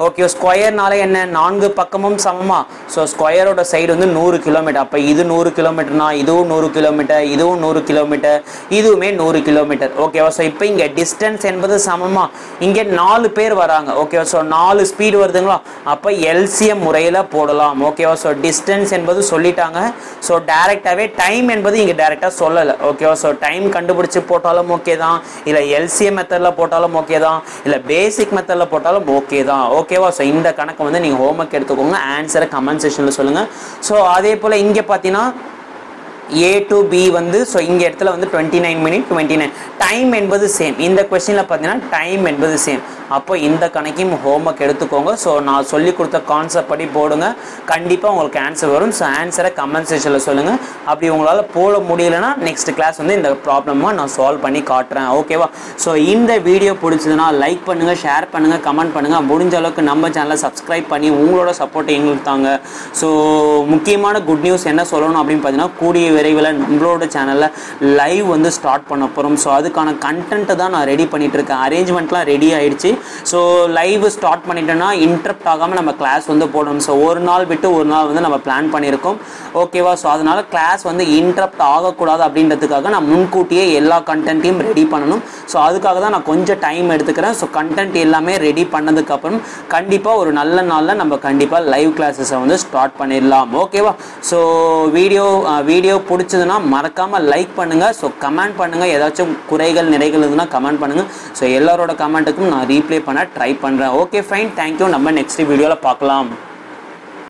ஓகே ஸ்கொயர்னால என்ன நான்கு பக்கமும் சமமா ஸோ ஸ்கொயரோட சைடு வந்து நூறு கிலோமீட்டர் அப்போ இது நூறு கிலோமீட்டர்னா இதுவும் நூறு கிலோமீட்டர் இதுவும் நூறு கிலோமீட்டர் இதுவுமே நூறு கிலோமீட்டர் ஓகேவா ஸோ இப்போ இங்கே டிஸ்டன்ஸ் என்பது சமமா இங்கே நாலு பேர் வராங்க ஓகேவா ஸோ நாலு ஸ்பீடு வருதுங்களா அப்போ எல்சிஎம் முறையில் போடலாம் ஓகேவா ஸோ டிஸ்டன்ஸ் என்பது சொல்லிட்டாங்க ஸோ டேரெக்டாகவே டைம் என்பது இங்கே டேரெக்டாக சொல்லலை ஓகேவா ஸோ டைம் கண்டுபிடிச்சு போட்டாலும் ஓகே தான் இல்லை எல்சிஎம் மெத்தடில் போட்டாலும் ஓகே தான் இல்லை பேசிக் மெத்தடில் போட்டாலும் ஓகே தான் ஓகேவா ஸோ இந்த கணக்கு வந்து நீங்கள் ஹோம்ஒர்க் எடுத்துக்கோங்க ஆன்சரை கமெண்ட் செக்ஷனில் சொல்லுங்கள் ஸோ அதே போல் இங்கே பார்த்தீங்கன்னா ஏ டு பி வந்து ஸோ இங்கே இடத்துல வந்து twenty nine minute twenty nine time என்பது சேம் இந்த கொஸ்டினில் பார்த்தீங்கன்னா டைம் என்பது சேம் அப்போ இந்த கணக்கையும் ஹோம்ஒர்க் எடுத்துக்கோங்க ஸோ நான் சொல்லி கொடுத்த கான்செப்ட் படி போடுங்க கண்டிப்பாக உங்களுக்கு ஆன்சர் வரும் ஸோ ஆன்சரை கமெண்ட் செக்ஷனில் சொல்லுங்கள் அப்படி உங்களால் போட முடியலன்னா நெக்ஸ்ட் கிளாஸ் வந்து இந்த ப்ராப்ளமாக நான் சால்வ் பண்ணி காட்டுறேன் ஓகேவா ஸோ இந்த வீடியோ பிடிச்சதுன்னா லைக் பண்ணுங்கள் ஷேர் பண்ணுங்கள் கமெண்ட் பண்ணுங்கள் முடிஞ்ச அளவுக்கு நம்ம சேனலை சப்ஸ்கிரைப் பண்ணி உங்களோட சப்போர்ட் எங்களுக்கு தாங்க ஸோ முக்கியமான குட் நியூஸ் என்ன சொல்லணும் அப்படின்னு பார்த்தீங்கன்னா கூடிய விரைவில் நம்மளோட சேனலில் லைவ் வந்து ஸ்டார்ட் பண்ண போகிறோம் ஸோ அதுக்கான கண்டென்ட்டை தான் நான் ரெடி பண்ணிட்டு இருக்கேன் அரேஞ்ச்மெண்ட்லாம் ரெடி ஆயிடுச்சு ஸோ லைவ் ஸ்டார்ட் பண்ணிட்டோன்னா இன்டரப்ட் ஆகாமல் நம்ம கிளாஸ் வந்து போடணும் ஸோ ஒரு நாள் விட்டு ஒரு நாள் வந்து நம்ம பிளான் பண்ணியிருக்கோம் ஓகேவா ஸோ அதனால கிளாஸ் வந்து இன்டரப்ட் ஆகக்கூடாது அப்படின்றதுக்காக நான் முன்கூட்டியே எல்லா கண்டென்ட்டையும் ரெடி பண்ணணும் ஸோ அதுக்காக தான் நான் கொஞ்சம் டைம் எடுத்துக்கிறேன் ஸோ கண்டென்ட் எல்லாமே ரெடி பண்ணதுக்கப்புறம் கண்டிப்பாக ஒரு நல்ல நாளில் நம்ம கண்டிப்பாக லைவ் கிளாஸஸை வந்து ஸ்டார்ட் பண்ணிடலாம் ஓகேவா ஸோ வீடியோ வீடியோ பிடிச்சதுன்னா மறக்காமல் லைக் பண்ணுங்கள் ஸோ கமெண்ட் பண்ணுங்கள் ஏதாச்சும் குறைகள் நிறைகள் இருந்ததுன்னா கமெண்ட் பண்ணுங்கள் ஸோ எல்லாரோட கமெண்ட்டுக்கும் நான் ரீப்ளே பண்ண ட்ரை பண்ணுறேன் ஓகே ஃபைன் தேங்க்யூ நம்ம நெக்ஸ்ட் வீடியோவில் பார்க்கலாம்